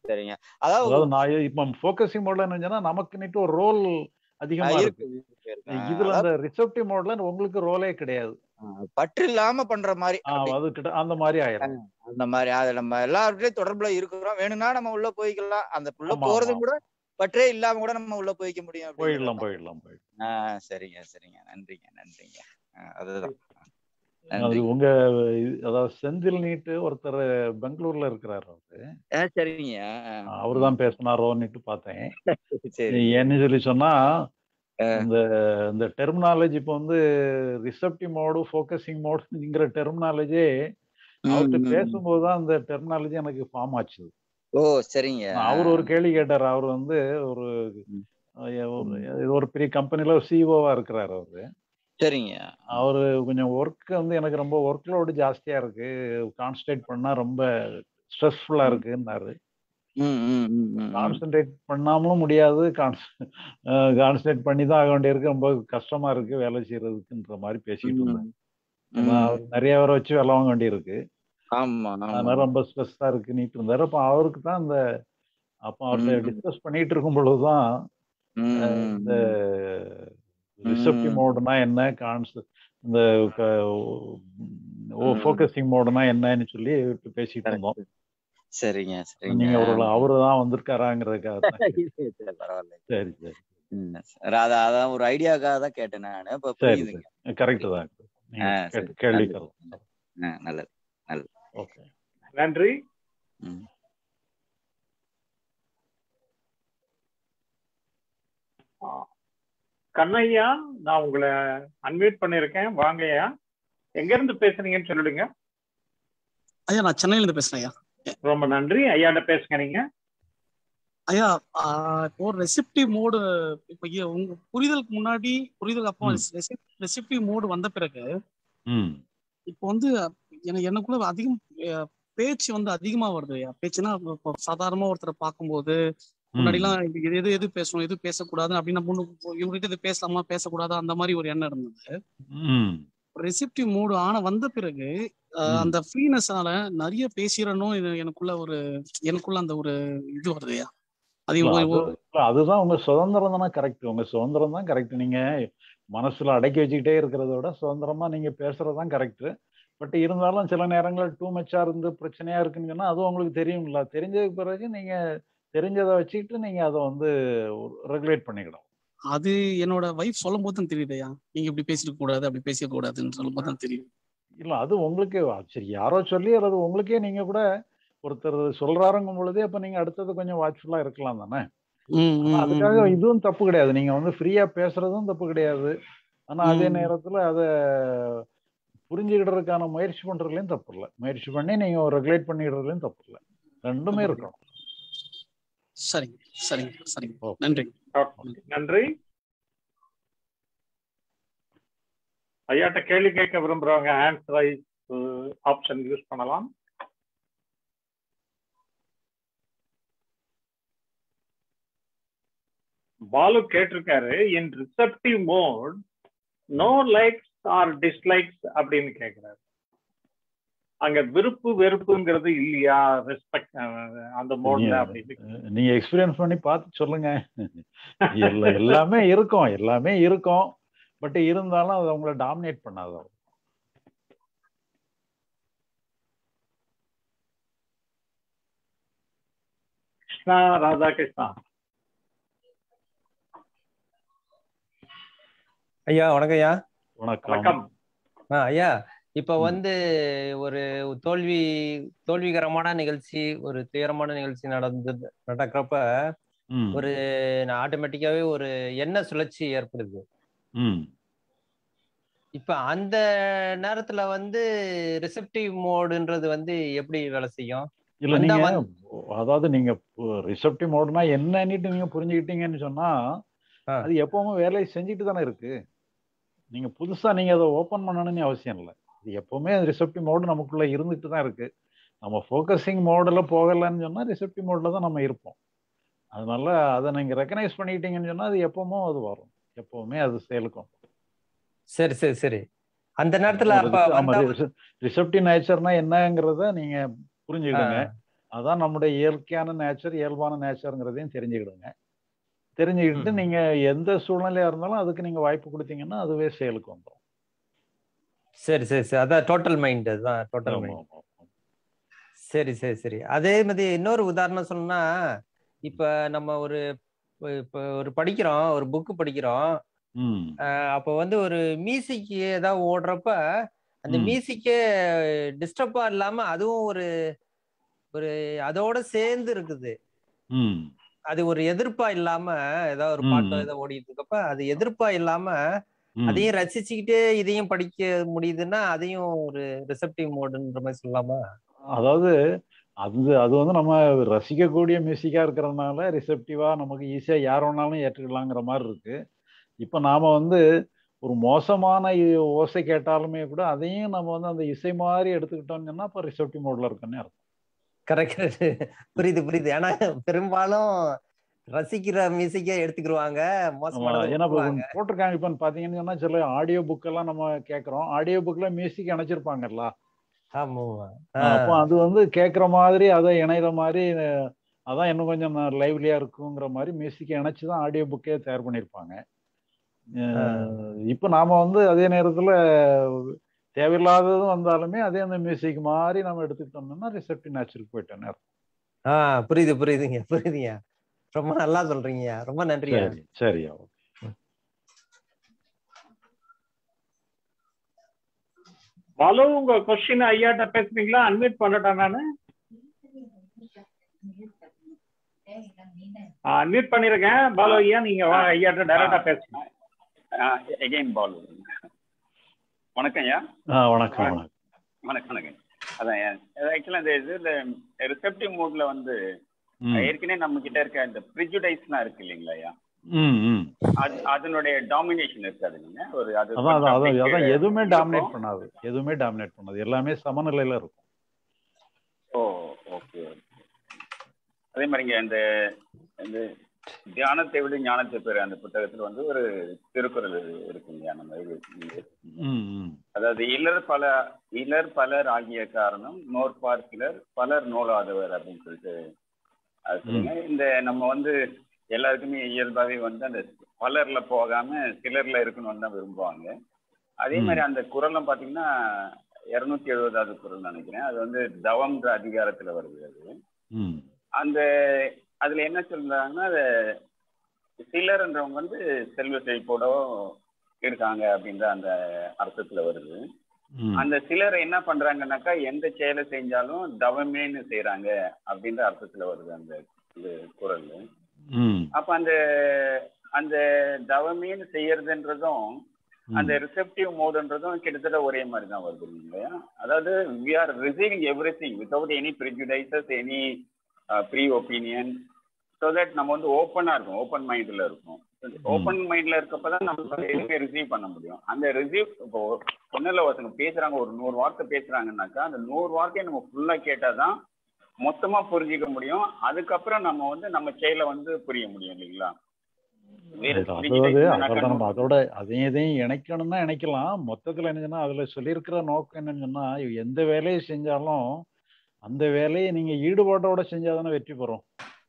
சரிங்க அதாவது அதாவது நான் இப்ப ஃபோக்கஸிங் மோட்ல என்ன நமக்கு ஒரு ரோல் அதிகமா இருக்கு இருக்கு இருக்கு, இருக்கு. ஆ, இதுல அதாவது அந்த ரிசப்டிவ் மோட்ல உங்களுக்கு ரோலே கிடையாது ஆ, பற்று இல்லாம பண்ற மாதிரி ஆ, அப்படி அது கிட்ட அந்த மாதிரி ஆயிரும் அந்த மாதிரி அது நம்ம எல்லார்கிட்டயும் தொடர்புல இருக்கிறோம் வேணும்னா நம்ம உள்ள போய்க்கலாம் அந்த உள்ள ஆமா, போறதும் ஆமா. கூட பற்றே இல்லாம கூட நம்ம உள்ள போய்க்க முடியும் அப்படிங்கிற போயிடலாம் மாதிரி. போயிடலாம் போயிடலாம் ஆ சரிங்க சரிங்க நன்றிங்க நன்றிங்க ஆ, அதுதான் அது நன்றி உங்க இது- அதாவது செந்தில் நீட்டு ஒருத்தர் பெங்களூர்ல இருக்கிறாரு அவரு ஆ, சரிங்க அவரு தான் பேசினாரோன்னுட்டு பார்த்தேன் சரி ஏன்னு சொல்லி சொன்னா இந்த இந்த டெர்மினாலஜி இப்போ வந்து ரிசப்டிவ் மோடு ஃபோக்கஸிங் மோடுங்கிற டெர்மினாலஜி அவர்கிட்ட ம், ம். பேசும்போது தான் அந்த டெர்மினாலஜி எனக்கு ஃபார்ம் ஆச்சு ஓ சரிங்க அவர் ஒரு கேள்வி கேட்டார் அவர் வந்து ஒரு ஒரு- இது ஒரு பெரிய கம்பெனில ஒரு சிஓவா இருக்கிறாரு அவரு சரிங்க அவரு கொஞ்சம் ஒர்க் வந்து எனக்கு ரொம்ப ஒர்க் லோடு ஜாஸ்தியா இருக்கு கான்சன்ட்ரேட் பண்ணா ரொம்ப ஸ்ட்ரெஸ்ஃபுல்லா இருக்குன்னாரு ம் ம் ம், ம் ம். கான்சென்ட்ரேட் பண்ணாமலும் முடியாது கான்சென்ட்ரேட் பண்ணி தான் ஆக வேண்டியிருக்கு ரொம்ப கஷ்டமா இருக்கு வேலை செய்யறதுக்குன்ற மாதிரி பேசிட்டு இருந்தேன் ஏன்னா ம். அவர் நிறைய பேரை வச்சு வேலை வாங்க வேண்டியிருக்கு ஆமா அதனால ஆமா ரொம்ப ஸ்ட்ரெஸ்ஸா இருக்கு நீட்டு இருந்தாரு அப்போ அவருக்கு தான் அந்த அப்போ அவர்கிட்ட ம். டிஸ்கஸ் பண்ணிட்டு இருக்கும் பொழுதுதான் ம், அஹ், ம், இந்த ம். ரிசப்டிவ் ம். மோடுனா என்ன கான்ஸ் இந்த ம். ஃபோக்கஸிங் மோடுனா என்னன்னு சொல்லி பேசிட்டு இருந்தோம் Correct. சரிங்க சரிங்க நீங்க ஒரு அவரு தான் வந்திருக்காராங்கிறதுக்காக தான் கேட்டேன். சரி, பரவாயில்ல சரி சரி ம், சரி. அதான் அதான் ஒரு ஐடியாக்காக தான் கேட்டேன் நான் இப்ப சரி புரியுதுங்க சரி கரெக்ட் தான் நீங்க ஆ, கேட்ட சரி. கேள்விக்கு ஆ, நல்லது நல்லது ஓகே நன்றி ம். கண்ணையா நான் உங்களை அன்மியூட் பண்ணிருக்கேன் வாங்கய்யா எங்க இருந்து பேசுறீங்கன்னு சொல்லிடுங்க ஐயா நான் சென்னையில இருந்து பேசுறேன் ஐயா ரொம்ப நன்றி ஐயாட்ட பேசுங்க நீங்க ஐயா ஆஹ் இப்போ ரெசிப்டிவ் மோடு இப்போ ஐயா, உங்க புரிதலுக்கு முன்னாடி புரிதல் அப்போ ம். ரெசிப்டிவ் மோடு வந்த பிறகு ம் இப்போ வந்து எனக்கு எனக்குள்ள அதிகம் அஹ், பேச்சு வந்து அதிகமா வருது ஐயா பேச்சுன்னா இப்போ சாதாரணமா ஒருத்தரை பார்க்கும்போது முன்னாடிலாம் இது எது எது பேசணும் எது பேசக்கூடாது அப்படின்னு முன்னு இவங்ககிட்ட இது பேசலாமா பேசக்கூடாதா அந்த மாதிரி ஒரு எண்ணம் இருந்தது ம் ரெசிப்டிவ் மூடு ஆன வந்த பிறகு அஹ், ம். அந்த ஃப்ரீனஸ்னால நிறைய பேசிடணும் இது எனக்குள்ள ஒரு எனக்குள்ள அந்த ஒரு இது வருதுயா அது இல்ல, ஒரு- அது ஒரு- இல்ல, அதுதான் உங்க சுதந்திரம் தானே கரெக்ட் உங்க சுதந்திரம் தான் கரெக்ட் நீங்க மனசுல அடக்கி வச்சுக்கிட்டே இருக்கிறத விட சுதந்திரமா நீங்க பேசுறது தான் கரெக்ட் பட் இருந்தாலும் சில நேரங்கள் டூ மச்சா இருந்து பிரச்சனையா இருக்குன்னு சொன்னா அதுவும் உங்களுக்கு தெரியும்ல தெரிஞ்சதுக்கு பிறகு நீங்க தெரிஞ்சதை வச்சுக்கிட்டு நீங்க அதை வந்து ரெகுலேட் பண்ணிக்கணும் அது என்னோட வைஃப் சொல்லும் போது தான் தெரியுதுயா நீங்க இப்படி பேசிட்டு கூடாது அப்படி பேச கூடாதுன்னு சொல்லும் போது தான் தெரியும் இல்ல அது உங்களுக்கே சரி யாரோ சொல்லி அல்லது உங்களுக்கே நீங்க கூட ஒருத்தர் சொல்றாருங்கும் பொழுதே அப்ப நீங்க அடுத்தது கொஞ்சம் வாட்ச்ஃபுல்லா இருக்கலாம் தானே ம், ஆனா ம், அதுக்காக ம். இதுவும் தப்பு கிடையாது நீங்க வந்து ஃப்ரீயா பேசுறதும் தப்பு கிடையாது ஆனா அதே ம். நேரத்துல அதை புரிஞ்சுக்கிடுறதுக்கான முயற்சி பண்றதுலயும் தப்பு இல்லை முயற்சி பண்ணி நீங்க ரெகுலேட் பண்ணிடுறதுலயும் தப்பு இல்லை ரெண்டுமே இருக்கணும் சரிங்க சரிங்க சரிங்க ஓகே நன்றி ஓகே நன்றி ஐயாட்ட கேள்வி கேட்க விரும்புறவங்க ஹேண்ட் ரைஸ் ஆப்ஷன் யூஸ் பண்ணலாம் பாலு கேட்டிருக்காரு in receptive mode no likes or dislikes அப்படின்னு கேக்குறாரு அங்க விருப்பு வெறுப்புங்கிறது இல்லையா ரெஸ்பெக்ட் அந்த மோட்ல நீங்க அப்படின்னு நீங்க எக்ஸ்பீரியன்ஸ் பண்ணி பார்த்து சொல்லுங்க எல்லா- எல்லாமே இருக்கும் எல்லாமே இருக்கும் பட் இருந்தாலும் அது உங்களை டாமினேட் பண்ணாது கிருஷ்ணா ராதாகிருஷ்ணா ஐயா வணக்கம் ஐயா வணக்கம் வணக்கம் ஆ ஐயா இப்ப வந்து ஒரு தோல்வி தோல்விகரமான நிகழ்ச்சி ஒரு துயரமான நிகழ்ச்சி நடந்தது நடக்கிறப்ப ம் ஒரு ஆட்டோமேட்டிக்காவே ஒரு எண்ண சுழற்சி ஏற்படுது ம் இப்ப அந்த நேரத்துல வந்து ரிசப்டிவ் மோடுன்றது வந்து எப்படி வேலை செய்யும் இல்ல வந்தா நீங்க வந்து- அதாவது நீங்க ரிசப்டிவ் மோடுனா என்னன்னுட்டு நீங்க புரிஞ்சுக்கிட்டீங்கன்னு சொன்னா ஆ. அது எப்பவுமே வேலையை செஞ்சுட்டு தானே இருக்கு நீங்க புதுசா நீங்க அதை ஓபன் பண்ணணும்னு அவசியம் இல்லை இது எப்பவுமே ரிசப்டிவ் மோடு நமக்குள்ள இருந்துட்டு தான் இருக்கு நம்ம ஃபோக்கஸிங் மோடில் போகலைன்னு சொன்னா ரிசப்டிவ் மோட்ல தான் நம்ம இருப்போம் அதனால அதை நீங்க ரெக்கனைஸ் பண்ணிக்கிட்டீங்கன்னு சொன்னா அது எப்பவுமே அது வரும் எப்பவுமே அது செயலுக்கும் சரி சரி சரி அந்த நேரத்துல அப்ப வந்தா ரிசப்டிவ் நேச்சர்னா என்னங்கிறத நீங்க புரிஞ்சுக்கிடுங்க அதான் நம்முடைய இயற்கையான நேச்சர் இயல்பான நேச்சருங்கிறதையும் தெரிஞ்சுக்கிடுங்க தெரிஞ்சுக்கிட்டு நீங்க எந்த சூழ்நிலையா இருந்தாலும் அதுக்கு நீங்க வாய்ப்பு கொடுத்தீங்கன்னா அதுவே செயலுக்கு வந்துடும் சரி சரி சரி அதான் டோட்டல் மைண்ட் அதுதான் டோட்டல் மைண்ட் சரி சரி சரி அதே மாதிரி இன்னொரு உதாரணம் சொல்லணும்னா இப்ப நம்ம ஒரு இப்ப ஒரு படிக்கிறோம் ஒரு புக்கு படிக்கிறோம் அப்ப வந்து ஒரு மியூசிக் ஏதாவது ஓடுறப்ப அந்த மியூசிக்கே டிஸ்டர்பா இல்லாம அதுவும் ஒரு ஒரு அதோட சேர்ந்து இருக்குது அது ஒரு எதிர்ப்பா இல்லாம ஏதாவது ஒரு பாட்டோ ஏதோ ஓடிட்டு இருக்கப்ப அது எதிர்ப்பா இல்லாம அதையும் ரசிச்சுக்கிட்டே இதையும் படிக்க முடியுதுன்னா அதையும் ஒரு ரிசப்டிவ் மோடுன்ற மாதிரி சொல்லலாமா அதாவது அது அது வந்து நம்ம ரசிக்கக்கூடிய மியூசிக்கா இருக்கிறதுனால ரிசப்டிவா நமக்கு ஈஸியா யார் வேணாலும் ஏற்றுக்கலாங்கிற மாதிரி இருக்கு இப்ப நாம வந்து ஒரு மோசமான ஓசை கேட்டாலுமே கூட அதையும் நம்ம வந்து அந்த இசை மாதிரி எடுத்துக்கிட்டோம்னு சொன்னா இப்ப ரிசப்டிவ் மோட்ல இருக்குன்னு அர்த்தம் கரெக்ட் புரியுது புரியுது ஏன்னா பெரும்பாலும் ரசிக்கிற மியூசிக்கே எடுத்துக்கிடுவாங்க ஏன்னா போட்டிருக்காங்க இப்ப பாத்தீங்கன்னு சொன்னா சில ஆடியோ புக் எல்லாம் நம்ம கேட்கறோம் ஆடியோ புக்ல மியூசிக் இணைச்சிருப்பாங்கல்ல அப்போ அது வந்து கேட்குற மாதிரி அதை இணைகிற மாதிரி அதான் இன்னும் கொஞ்சம் லைவ்லியா இருக்குங்கிற மாதிரி மியூசிக்கை இணைச்சு தான் ஆடியோ புக்கே தயார் பண்ணியிருப்பாங்க இப்போ நாம வந்து அதே நேரத்தில் தேவையில்லாததும் வந்தாலுமே அதே அந்த மியூசிக் மாதிரி நம்ம எடுத்துக்கிட்டோம்னா ரிசப்டிவ் நேச்சருக்கு போயிட்டோம் நேரம் ஆ புரியுது புரியுதுங்க புரியுதுங்க ரொம்ப நல்லா சொல்றீங்க ரொம்ப நன்றி சரி சரியா பாலு உங்க கொஸ்டின் ஐயாட்ட பேசுறீங்களா அன்மியூட் பண்ணட்டா நானு அன்மியூட் பண்ணிருக்கேன் பாலு ஐயா நீங்க ஐயாட்ட டைரக்டா பேசுங்க எகைன் பாலு வணக்கம் ஐயா வணக்கம் வணக்கம் வணக்கம் வணக்கம் அதான் ஆக்சுவலா இந்த இதுல ரிசப்டிவ் மூட்ல வந்து ஏற்கனவே நம்ம கிட்ட இருக்க இந்த ப்ரிஜுடைஸ்லாம் இருக்கு இல்லைங்களா ஐயா அதனுடைய டாமினேஷன் இருக்காது நீங்க ஒரு அது அதான் அதான் அதான் எதுவுமே டாமினேட் பண்ணாது எதுவுமே டாமினேட் பண்ணாது எல்லாமே சமநிலையில இருக்கும் ஓ ஓகே அதே மாதிரிங்க இந்த இந்த தியானத்தை விட ஞானத்தை பெற அந்த புத்தகத்துல வந்து ஒரு திருக்குறள் இருக்குங்க நம்ம இது அதாவது இலர் பல இலர் பலர் ஆகிய காரணம் நோற்பார் சிலர் பலர் நோலாதவர் அப்படின்னு சொல்லிட்டு அது சொல்லுங்க இந்த நம்ம வந்து எல்லாருக்குமே இயல்பாவே வந்து அந்த பலர்ல போகாம சிலர்ல இருக்கணும்னு தான் விரும்புவாங்க அதே மாதிரி அந்த குரலும் பாத்தீங்கன்னா இருநூத்தி எழுபதாவது குரல் நினைக்கிறேன் அது வந்து தவம்ன்ற அதிகாரத்துல வருது அது அந்த அதுல என்ன சொல்றாங்கன்னா அது சிலர்ன்றவங்க வந்து செல்வ செழிப்போட இருக்காங்க அப்படின்ற அந்த அர்த்தத்துல வருது அந்த சிலர் என்ன பண்றாங்கன்னாக்கா எந்த செயலை செஞ்சாலும் தவமேன்னு செய்யறாங்க அப்படின்ற அர்த்தத்துல வருது அந்த இது குரல் அப்ப அந்த அந்த தவமேன்னு செய்யறதுன்றதும் அந்த ரிசெப்டிவ் மோடுன்றதும் கிட்டத்தட்ட ஒரே மாதிரி தான் வருது இல்லையா அதாவது we are receiving everything without any prejudices any pre opinion so that நம்ம வந்து ஓப்பனா இருக்கும் ஓப்பன் மைண்ட்ல இருக்கும் ஓப்பன் மைண்ட்ல இருக்கப்பதான் நம்ம எதுவுமே ரிசீவ் பண்ண முடியும் அந்த ரிசீவ் இப்போ ஒன்னும் ஒருத்தவங்க பேசுறாங்க ஒரு நூறு வார்த்தை பேசுறாங்கன்னாக்கா அந்த நூறு வார்த்தையை நம்ம ஃபுல்லா கேட்டாதான் மொத்தமா புரிஞ்சிக்க முடியும் அதுக்கப்புறம் நம்ம வந்து நம்ம செயலை வந்து புரிய முடியும் இல்லைங்களா அதாவது அதான் நம்ம அதோட அதையும் இதையும் இணைக்கணும்னா இணைக்கலாம் மொத்தத்துல என்னன்னா அதுல சொல்லியிருக்கிற நோக்கம் என்னன்னு சொன்னா எந்த வேலையை செஞ்சாலும் அந்த வேலையை நீங்க ஈடுபாட்டோட செஞ்சாதானே வெற்றி பெறும்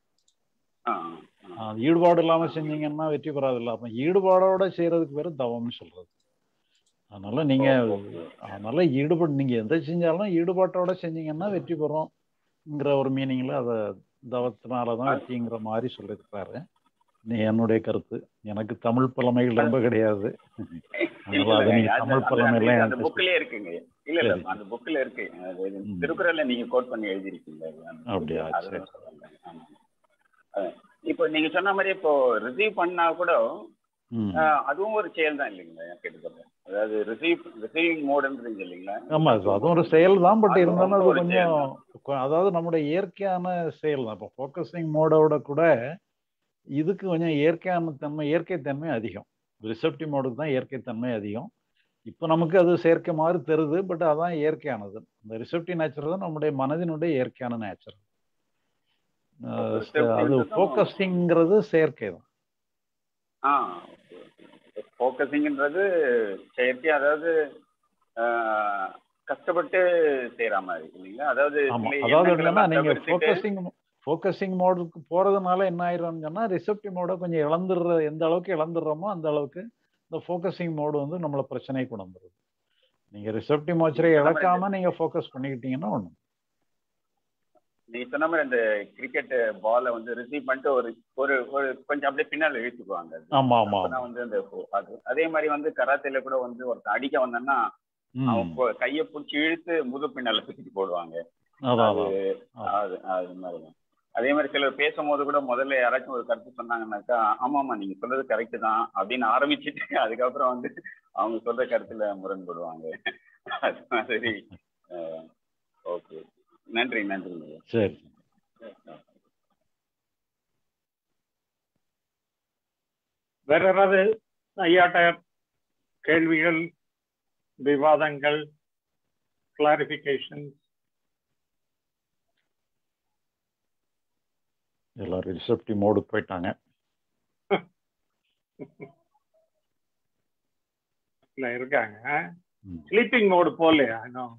ஈடுபாடு இல்லாம செஞ்சீங்கன்னா வெற்றி பெறாதுல்ல அப்ப ஈடுபாடோட செய்யறதுக்கு பேரு தவம்னு சொல்றது அதனால நீங்க அதனால ஈடுபாடு நீங்க எந்த செஞ்சாலும் ஈடுபாட்டோட செஞ்சீங்கன்னா வெற்றி பெறும்ங்கிற ஒரு மீனிங்ல அதை தவத்தினாலதான் வெற்றிங்கிற மாதிரி சொல்லியிருக்காரு என்னுடைய கருத்து எனக்கு தமிழ் புலமைகள் ரொம்ப கிடையாது தமிழ் புலமையில அந்த புக்லயே இருக்குங்க இல்ல இல்ல அந்த புக்ல இருக்கு திருக்குறள்ல நீங்க கோட் பண்ணி எழுதிருக்கீங்க அப்படியா இப்போ நீங்க சொன்ன மாதிரி இப்போ ரிசீவ் பண்ணா கூட அதுவும் ஒரு செயல் தான் இல்லைங்களா கிட்டத்தட்ட அதாவது ரிசீவ் ரிசீவிங் மோடுன்றீங்க இல்லைங்களா ஆமா அதுவும் ஒரு செயல் தான் பட் இருந்தாலும் அது கொஞ்சம் அதாவது நம்முடைய இயற்கையான செயல் தான் இப்போ ஃபோக்கஸிங் மோடோட கூட இதுக்கு கொஞ்சம் இயற்கையான தன்மை இயற்கை தன்மை அதிகம் ரிசப்டிவ் மோடுக்கு தான் இயற்கை தன்மை அதிகம் இப்போ நமக்கு அது செயற்கை மாதிரி தருது பட் அதான் இயற்கையானது இந்த ரிசப்டிவ் நேச்சர் தான் நம்முடைய மனதினுடைய இயற்கையான நேச்சர் அது ஃபோக்கஸிங்கிறது செயற்கை தான் ஃபோக்கஸிங்ன்றது செயற்கை அதாவது கஷ்டப்பட்டு செய்யற மாதிரி இல்லைங்களா அதாவது ஆமா சில அதாவது எண்ணங்களை என்னன்னா எல்லாம் நீங்க தவிர்த்துட்டு ஃபோக்கஸிங் ஃபோக்கஸிங் மோடுக்கு போறதுனால என்ன ஆயிரும்னு சொன்னா ரிசப்டிவ் மோட கொஞ்சம் இழந்துடுற எந்த அளவுக்கு இழந்துடுறோமோ அந்த அளவுக்கு இந்த ஃபோக்கஸிங் மோடு வந்து நம்மள பிரச்சனை கொண்டு வந்துருது நீங்க ரிசப்டிவ் மோச்சரை நீங்க சொன்ன மாதிரி இழக்காம நீங்க ஃபோக்கஸ் பண்ணிக்கிட்டீங்கன்னா ஒண்ணு நீங்க சொன்ன மாதிரி அந்த கிரிக்கெட் பாலை வந்து ரிசீவ் பண்ணிட்டு ஒரு ஒரு ஒரு கொஞ்சம் அப்படியே பின்னால் இழுத்துக்குவாங்க அது. ஆமா ஆமா அப்பதான் ஆமா வந்து அந்த ஃபோ- அது அதே மாதிரி வந்து கராத்தேல கூட வந்து ஒருத்தன் அடிக்க வந்தான்னா அவன் ம் கொ- கைய பிடிச்சி இழுத்து முது பின்னால தூக்கி போடுவாங்க அதான் அது அதான் அது அது மாதிரி அதே மாதிரி சிலர் பேசும்போது கூட முதல்ல யாராச்சும் ஒரு கருத்து சொன்னாங்கன்னாக்கா ஆமா ஆமா நீங்க சொல்றது கரெக்ட் தான் அப்படின்னு ஆரம்பிச்சுட்டு அதுக்கப்புறம் வந்து அவங்க சொல்ற கருத்துல முரண்படுவாங்க அது மாதிரி ஓகே நன்றி நன்றி சரி வேற யாராவது ஐயாட்ட கேள்விகள் விவாதங்கள் கிளாரிபிகேஷன் எல்லாரும் ரிசப்டிவ் மோடுக்கு போயிட்டாங்க இல்ல இருக்காங்க ஸ்லீப்பிங் மோடு போகலையா இன்னும்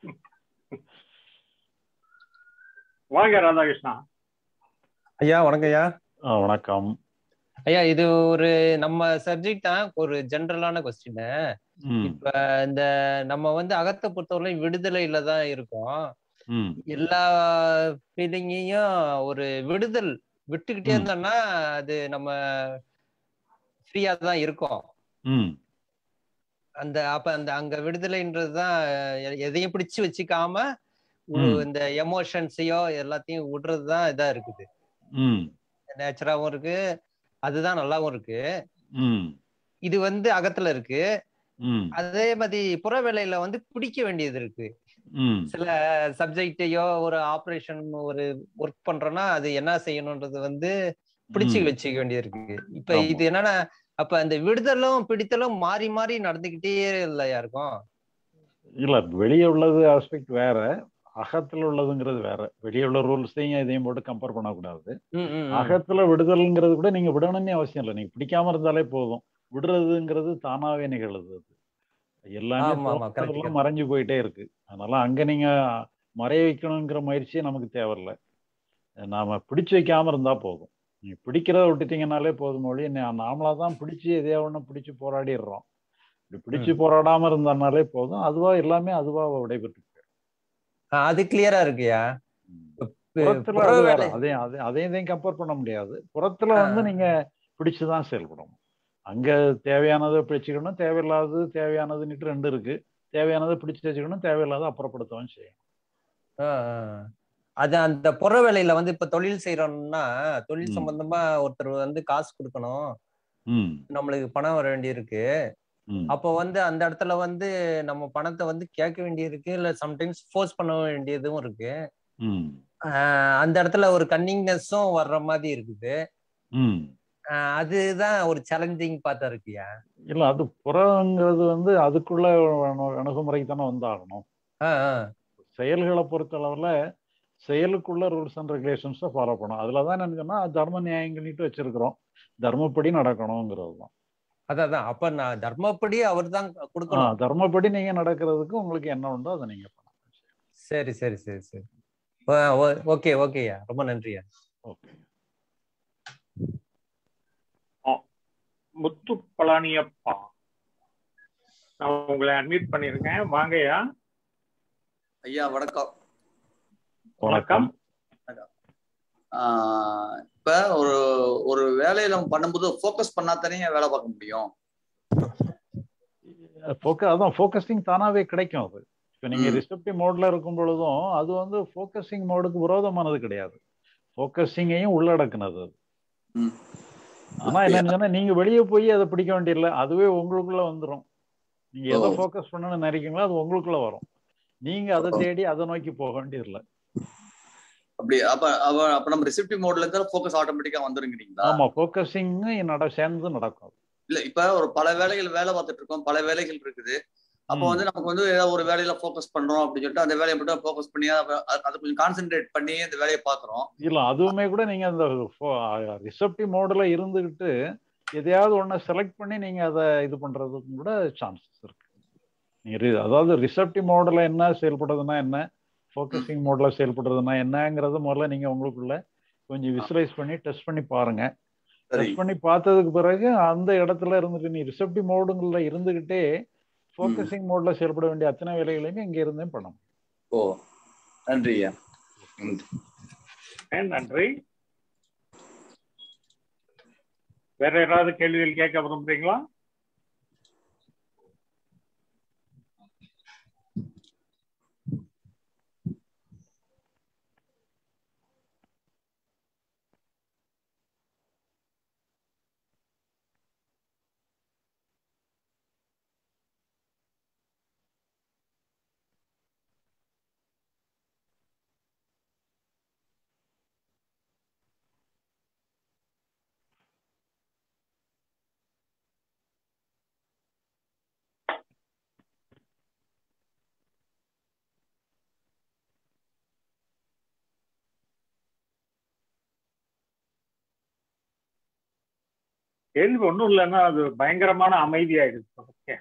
வாங்க ராதாகிருஷ்ணா ஐயா வணக்கம் ஐயா ஆ, வணக்கம் ஐயா இது ஒரு நம்ம சப்ஜெக்ட் தான் ஒரு ஜென்ரலான கொஸ்டின் ம் இப்ப இந்த நம்ம வந்து அகத்தை பொறுத்தவரை விடுதலையில தான் இருக்கோம் ம் எல்லா ஃபீலிங்கையும் ஒரு விடுதல் விட்டுக்கிட்டே ம். இருந்தோம்னா அது நம்ம ஃப்ரீயா தான் இருக்கோம் ம் அந்த அப்ப அந்த அங்க விடுதலைன்றது தான் எதையும் பிடிச்சு வச்சுக்காம ஒரு ம். இந்த எமோஷன்ஸையோ எல்லாத்தையும் விடுறது தான் இதா இருக்குது ம் நேச்சராகவும் இருக்கு அதுதான் நல்லாவும் இருக்கு ம் இது வந்து அகத்துல இருக்கு ம் அதே மாதிரி புற வேலையில வந்து பிடிக்க வேண்டியது இருக்கு ம் சில சப்ஜெக்டையோ ஒரு ஆப்ரேஷன் ஒரு ஒர்க் பண்றோம்னா அது என்ன செய்யணும்ன்றது வந்து பிடிச்சு ம். வச்சுக்க வேண்டியது இருக்கு இப்ப ஆமா. இது என்னன்னா அப்ப அந்த விடுதலும் பிடித்தலும் மாறி மாறி நடந்துகிட்டே இல்லையா இருக்கும் இல்ல வெளியே உள்ளது ஆஸ்பெக்ட் வேற அகத்துல உள்ளதுங்கிறது வேற வெளியே உள்ள ரூல்ஸையும் இதையும் போட்டு கம்பேர் பண்ணக்கூடாது ம், ம், ம். அகத்துல விடுதல்ங்கிறது கூட நீங்க விடணும்னே அவசியம் இல்லை நீங்க பிடிக்காம இருந்தாலே போதும் விடுறதுங்கிறது தானாவே நிகழுது அது எல்லாமே ஆமா, ஆமா, correct, தோற்றமெல்லாம் correct. மறைஞ்சு போயிட்டே இருக்கு அதனால அங்க நீங்க மறைய வைக்கணுங்கிற முயற்சியே நமக்கு தேவையில்லை நாம பிடிச்சு வைக்காம இருந்தா போதும் நீங்க பிடிக்கிறத விட்டுட்டீங்கனாலே போதும் மொழி நாமளா தான் பிடிச்சு எதையா ஒண்ணு பிடிச்சு போராடிடுறோம் இப்படி பிடிச்சு போராடாம இருந்தனாலே போதும் அதுவா எல்லாமே அதுவா விடைபெற்று போயிடும். ஆ, அது கிளியரா இருக்குயா புறத்துல புற அது வேற வேலை அதையும் அது அதையும் இதையும் கம்பேர் பண்ண முடியாது புறத்துல வந்து நீங்க பிடிச்சுதான் செயல்படணும் அங்க தேவையானதை பிடிச்சுக்கணும் தேவையில்லாதது தேவையானதுன்னுட்டு ரெண்டு இருக்கு தேவையானதை பிடிச்சு வச்சுக்கணும் தேவையில்லாத அப்புறப்படுத்தவும் செய்யணும் ஆ, ஆ. அது அந்த புற வேலையில வந்து இப்ப தொழில் செய்யறோம்னா தொழில் ம். சம்பந்தமா ஒருத்தர் வந்து காசு கொடுக்கணும் ம் நம்மளுக்கு பணம் வர வேண்டியிருக்கு ம் அப்போ வந்து அந்த இடத்துல வந்து நம்ம பணத்தை வந்து கேட்க வேண்டியிருக்கு இல்ல சம்டைம்ஸ் ஃபோர்ஸ் பண்ண வேண்டியதும் இருக்கு ம் ஆஹ் அந்த இடத்துல ஒரு கன்னிங்னஸும் வர்ற மாதிரி இருக்குது ம் ஆஹ் அதுதான் ஒரு சேலஞ்சிங் பார்த்தா இருக்குயா இல்ல அது புறங்கிறது வந்து அதுக்குள்ள அணு- அணுகுமுறைக்கு தானே வந்தாகணும் ஆஹ் ஆஹ் செயல்களை பொறுத்தளவுல செயலுக்குள்ள ரூல்ஸ் அண்ட் ரெகுலேஷன்ஸை ஃபாலோ பண்ணணும் அதுல தான் என்ன சொன்னா தர்ம நியாயங்கள்ட்டு வச்சிருக்கிறோம் தர்மப்படி நடக்கணுங்கிறது தான் அதான் அதான். அப்ப நான் தர்மப்படி அவர் தான் ஆ, கொடுக்கணும் தர்மப்படி நீங்க நடக்கிறதுக்கு உங்களுக்கு என்ன உண்டோ அதை நீங்க பண்ணலாம் சரி சரி சரி சரி ஓகே ஓகேயா ரொம்ப நன்றியா ஓகே முத்து பழனியப்பா நான் உங்களை அட்மிட் பண்ணிருக்கேன் வாங்கய்யா ஐயா வணக்கம் வணக்கம் ஆஹ் இப்ப ஒரு ஒரு வேலையை நம்ம பண்ணும்போது ஃபோக்கஸ் பண்ணா தானே வேலை பார்க்க முடியும் ஃபோக்க அதான் ஃபோக்கஸிங் தானாவே கிடைக்கும் அது இப்போ நீங்க ம். ரிசப்டிவ் மோட்ல இருக்கும் பொழுதும் அது வந்து ஃபோக்கஸிங் மோடுக்கு விரோதமானது கிடையாது ஃபோக்கஸிங்கையும் உள்ளடக்குனது அது ம். ஆனா என்னன்னு சொன்னா நீங்க வெளியே போய் அதை பிடிக்க வேண்டியதில்லை அதுவே உங்களுக்குள்ள வந்துரும் நீங்க எதை ஓ. ஃபோக்கஸ் பண்ணணும்னு நினைக்கிறீங்களோ அது உங்களுக்குள்ள வரும் நீங்க அதை ஓ. தேடி அதை நோக்கி போக வேண்டியதில்லை அப்படி அப்ப அவ அப்ப நம்ம ரிசப்டிவ் மோட்ல இருந்தா ஃபோக்கஸ் ஆட்டோமேட்டிக்கா வந்துருங்கிறீங்களா ஆமா ஃபோக்கஸிங் நட சேர்ந்து நடக்கும் இல்ல இப்ப ஒரு பல வேலைகள் வேலை பார்த்துட்டு இருக்கோம் பல வேலைகள் இருக்குது அப்போ வந்து நமக்கு வந்து ஏதாவது ஒரு வேலையில ஃபோக்கஸ் பண்றோம் அப்படின்னு சொல்லிட்டு அந்த வேலையை மட்டும் ஃபோக்கஸ் பண்ணி அதை அதை கொஞ்சம் கான்சென்ட்ரேட் பண்ணி அந்த வேலையை பாக்குறோம் இல்ல அதுவுமே கூட நீங்க அந்த ரிசப்டிவ் மோடுல இருந்துகிட்டு எதையாவது ஒண்ண செலக்ட் பண்ணி நீங்க அதை இது பண்றதுக்கும் கூட சான்சஸ் இருக்கு நீங்க ரி- அதாவது ரிசப்டிவ் மோடில் என்ன செயல்படுறதுன்னா என்ன ஃபோக்கஸிங் மோடில் செயல்படுறதுன்னா என்னங்கிறது முதல்ல நீங்க உங்களுக்குள்ள கொஞ்சம் விசுவலைஸ் பண்ணி டெஸ்ட் பண்ணி பாருங்க சரி டெஸ்ட் பண்ணி பார்த்ததுக்கு பிறகு அந்த இடத்துல இருந்துட்டு நீ ரிசப்டிவ் மோடுங்களில் இருந்துகிட்டே ஃபோக்கஸிங் மோட்ல செயல்பட வேண்டிய அத்தனை வேலைகளையுமே இங்க இருந்தே பண்ணணும் ஓ நன்றி ஐயா நன்றி ஏன் நன்றி வேற யாராவது கேள்விகள் கேட்க விரும்புறீங்களா கேள்வி ஒண்ணும் இல்லைன்னா அது பயங்கரமான அமைதியாயிடுச்சு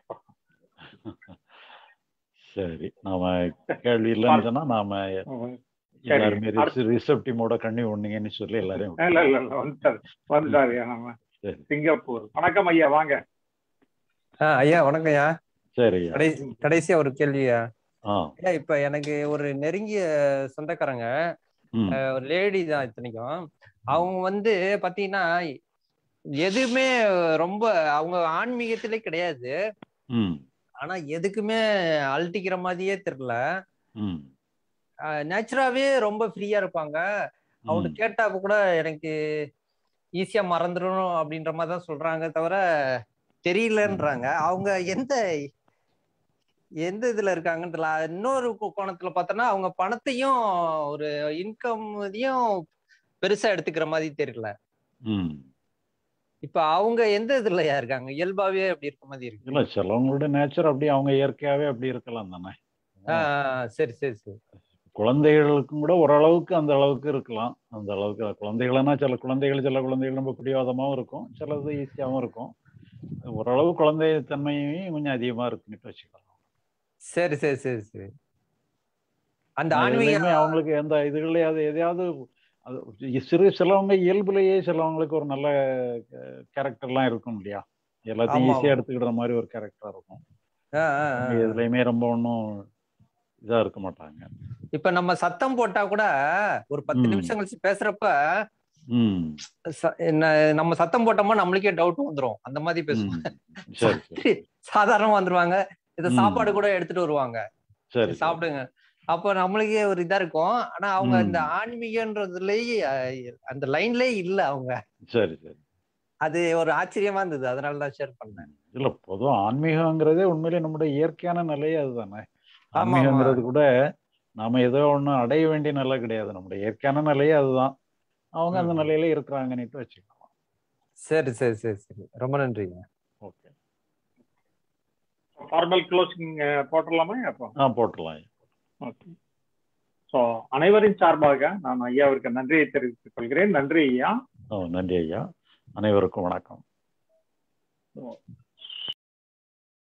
சரி நாம கேள்வி இல்லைன்னு சொன்னா நாம சரி. எல்லாருமே அடுத்து- ரிசப்டிவ் மோட கண்ணி ஒண்ணுங்கன்னு சொல்லி எல்லாரையும் இல்ல இல்ல இல்ல வந்துட்டாரு வந்துட்டாரு நம்ம சரி சிங்கப்பூர் வணக்கம் ஐயா வாங்க ஆ ஐயா வணக்கம் ஐயா சரி கடைசி கடைசியா ஒரு கேள்வியா ஆ ஐயா இப்ப எனக்கு ஒரு நெருங்கிய சொந்தக்காரங்க ம் அஹ், ஒரு லேடி தான் இத்தனைக்கும் அவங்க வந்து பாத்தீங்கன்னா எதுவுமே ரொம்ப அவங்க ஆன்மீகத்திலே கிடையாது ம் ஆனா எதுக்குமே அழட்டிக்கிற மாதிரியே தெரியல ம் நேச்சுராவே ரொம்ப ஃப்ரீயா இருப்பாங்க அவங்கள்ட்ட கேட்டாப்ப கூட எனக்கு ஈஸியா மறந்துடும் அப்படின்ற மாதிரி தான் சொல்றாங்க தவிர தெரியலன்றாங்க அவங்க எந்த எந்த இதுல இருக்காங்கன்னு தெரியல இன்னொரு கோ- கோணத்துல பார்த்தோன்னா அவங்க பணத்தையும் ஒரு இன்கம் இதையும் பெருசா எடுத்துக்கிற மாதிரி தெரியல ம் இப்ப அவங்க எந்த இதுலயா இருக்காங்க இயல்பாவே அப்படி இருக்க மாதிரி இருக்கு இல்ல சிலவங்களோட நேச்சர் அப்படி அவங்க இயற்கையாவே அப்படி இருக்கலாம் தானே ஆஹ் ஆஹ் சரி சரி சரி குழந்தைகளுக்கும் கூட ஓரளவுக்கு அந்த அளவுக்கு இருக்கலாம் அந்த அளவுக்கு குழந்தைகள்னா சில குழந்தைகள் சில குழந்தைகள் ரொம்ப பிடிவாதமாகவும் இருக்கும் சிலது ஈஸியாகவும் இருக்கும் ஓரளவு குழந்தை தன்மையும் கொஞ்சம் அதிகமா இருக்குன்னு வச்சுக்கலாம் சரி சரி சரி சரி அந்த ஆனா ஆன்மீக எதுலையுமே அவங்களுக்கு எந்த இதுகளையாவது எதையாவது அது சிறு சிலவங்க இயல்புலயே சிலவங்களுக்கு ஒரு நல்ல கேரக்டர்லாம் இருக்கும் இல்லையா எல்லாத்தையும் ஆமா, ஈஸியா ஆமா. எடுத்துக்கிற மாதிரி ஒரு கேரக்டரா இருக்கும் ஆஹ் ஆஹ் அவங்க ஆஹ். எதுலையுமே ரொம்ப ஒன்றும் இதா இருக்க மாட்டாங்க இப்ப நம்ம சத்தம் போட்டா கூட ஒரு பத்து ம். நிமிஷம் கழிச்சு பேசுறப்ப ம் ச- என்ன நம்ம சத்தம் போட்டோமா நம்மளுக்கே டவுட் வந்துரும் அந்த மாதிரி பேசுவோம் சரி சரி சாதாரணமா வந்துருவாங்க இத ம். சாப்பாடு கூட எடுத்துட்டு வருவாங்க சரி சாப்பிடுங்க அப்போ நம்மளுக்கே ஒரு இதா இருக்கும் ஆனா அவங்க ம். இந்த ஆன்மீகன்றதுலயே அஹ், அந்த லைன்லயே இல்ல அவங்க சரி சரி அது ஒரு ஆச்சரியமா இருந்தது அதனால தான் ஷேர் பண்ணேன் இல்ல பொதுவா ஆன்மீகங்கிறதே உண்மையிலே நம்முடைய இயற்கையான நிலையே அதுதானே ஆமா, ஆமா. ஆன்மீகங்கிறது கூட நாம ஏதோ ஒண்ணு அடைய வேண்டிய நிலை கிடையாது நம்முடைய இயற்கையான நிலையே அதுதான் அவங்க அந்த ம். நிலையில இருக்கிறாங்கன்னுட்டு வச்சுக்கலாம் சரி சரி சரி சரி ரொம்ப நன்றிங்க ஓகே ஃபார்மல் க்ளோசிங் போட்டுடலாமா அப்போ ஆ போட்டுடலாம் ஓகே ஸோ அனைவரின் சார்பாக நான் ஐயாவிற்கு நன்றியை தெரிவித்துக் கொள்கிறேன் நன்றி ஐயா ஓ நன்றி ஐயா அனைவருக்கும் வணக்கம் ஓ,